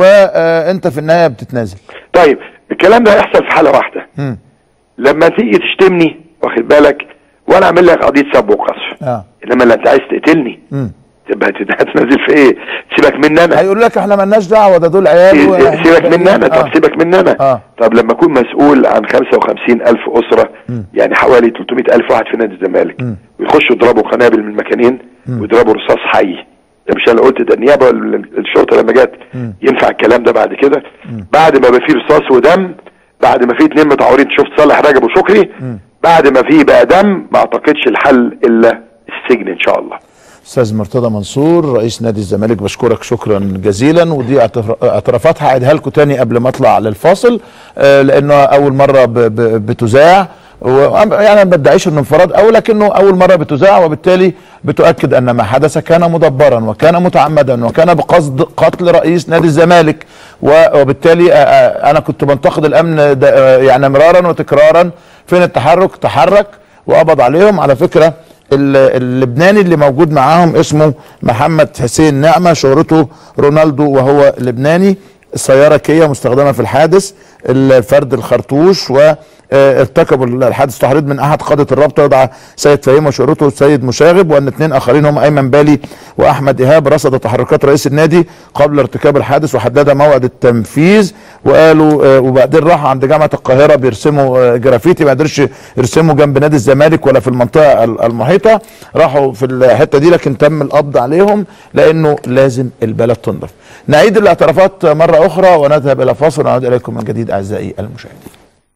وانت في النهايه بتتنازل طيب الكلام ده هيحصل في حاله واحده مم. لما تيجي تشتمني واخد بالك وانا اعمل لك قضيه سب وقذف اه انما اللي انت عايز تقتلني مم. تبقى هت- هتنزل في ايه سيبك مني انا هيقول لك احنا مالناش دعوه ده دول عيال و... إيه- سيبك مني انا آه. طب سيبك مني انا آه. طب لما اكون مسؤول عن 55 الف اسره يعني حوالي 300 الف واحد في نادي الزمالك ويخشوا يضربوا قنابل من مكانين ويضربوا رصاص حي ده مش انا قلت ده النيابه ولا الشرطه لما جت ينفع الكلام ده بعد كده بعد ما بقى فيه رصاص ودم بعد ما فيه اتنين متعورين شفت صالح رجب وشكري بعد ما فيه بقى دم ما اعتقدش الحل الا السجن ان شاء الله استاذ مرتضى منصور رئيس نادي الزمالك بشكرك شكرا جزيلا ودي اعتر- اعترافات هعيدها لكم تاني قبل ما اطلع للفاصل آه، لانه اول مره ب- ب- بتذاع و- يعني ما بدعيش انه انفراد او لكنه اول مره بتذاع وبالتالي بتؤكد ان ما حدث كان مدبرا وكان متعمدا وكان بقصد قتل رئيس نادي الزمالك و- وبالتالي آه، آه، انا كنت بنتقد الامن ده آه، يعني مرارا وتكرارا فين التحرك تحرك وقبض عليهم على فكره ال- اللبناني اللي موجود معاهم اسمه محمد حسين نعمة شهرته رونالدو وهو لبناني السيارة كيا مستخدمة في الحادث الفرد الخرطوش و آه، ارتكبوا الحادث تحريض من احد قاده الرابطه يدعى سيد فهيم وشهرته سيد مشاغب وان اثنين اخرين هم ايمن بالي واحمد ايهاب رصد تحركات رئيس النادي قبل ارتكاب الحادث وحدد موعد التنفيذ وقالوا آه، وبعدين راحوا عند جامعه القاهره بيرسموا آه، جرافيتي ما قدرش يرسموا جنب نادي الزمالك ولا في المنطقه ال- المحيطه راحوا في الحته دي لكن تم القبض عليهم لانه لازم البلد تنضف نعيد الاعترافات مره اخرى ونذهب الى فاصل ونعود اليكم من جديد اعزائي المشاهدين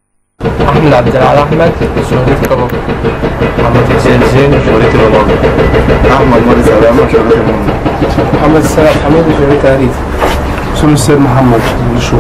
احمد عبد العال احمد شهرية كباب محمد حسين زين شهرية رونالدو احمد موري سلامة شهرية رونالدو محمد السلام حميد شهرية هريد سلم السيد محمد شو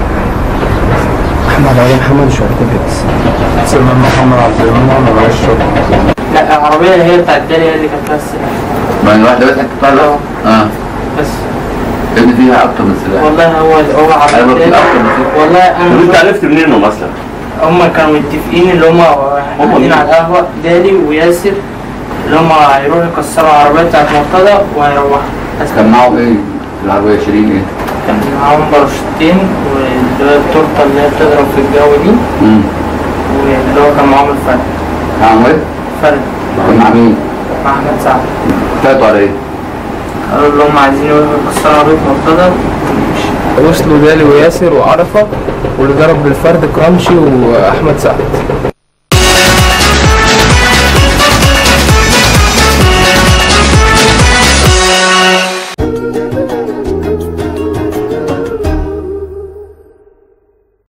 احمد علي محمد شهرية بيكس سلمان محمد عبد المنعم رئيس الشرطة لا العربية اللي هي بتاعت دالي هي اللي كانت فيها السلاح ما هي واحدة بس هتطلع اه بس ابني فيها أكتر من سلاح والله هو هو أيوة، عربية في أكتر من سلاح والله انا طب أنت عرفت منين أصلا؟ هم كانوا متفقين اللي هم قاعدين على القهوة دالي وياسر اللي هم هيروحوا يكسروا العربية بتاعت مرتضى وهيروحوا بس كان معاهم إيه؟ العربية شيرين إيه؟ كان معاهم باراشوتين واللي هي التورته اللي هي بتضرب في الجو دي امم واللي هو كان معاهم الفرد معاهم إيه؟ فرد كان مع مين؟ مع احمد سعد اتفقوا على إيه؟ قالوا اللي هم عايزين يروحوا يكسروا عربية مرتضى وصلوا دالي وياسر وعرفة واللي ضرب بالفرد كرامشي واحمد سعد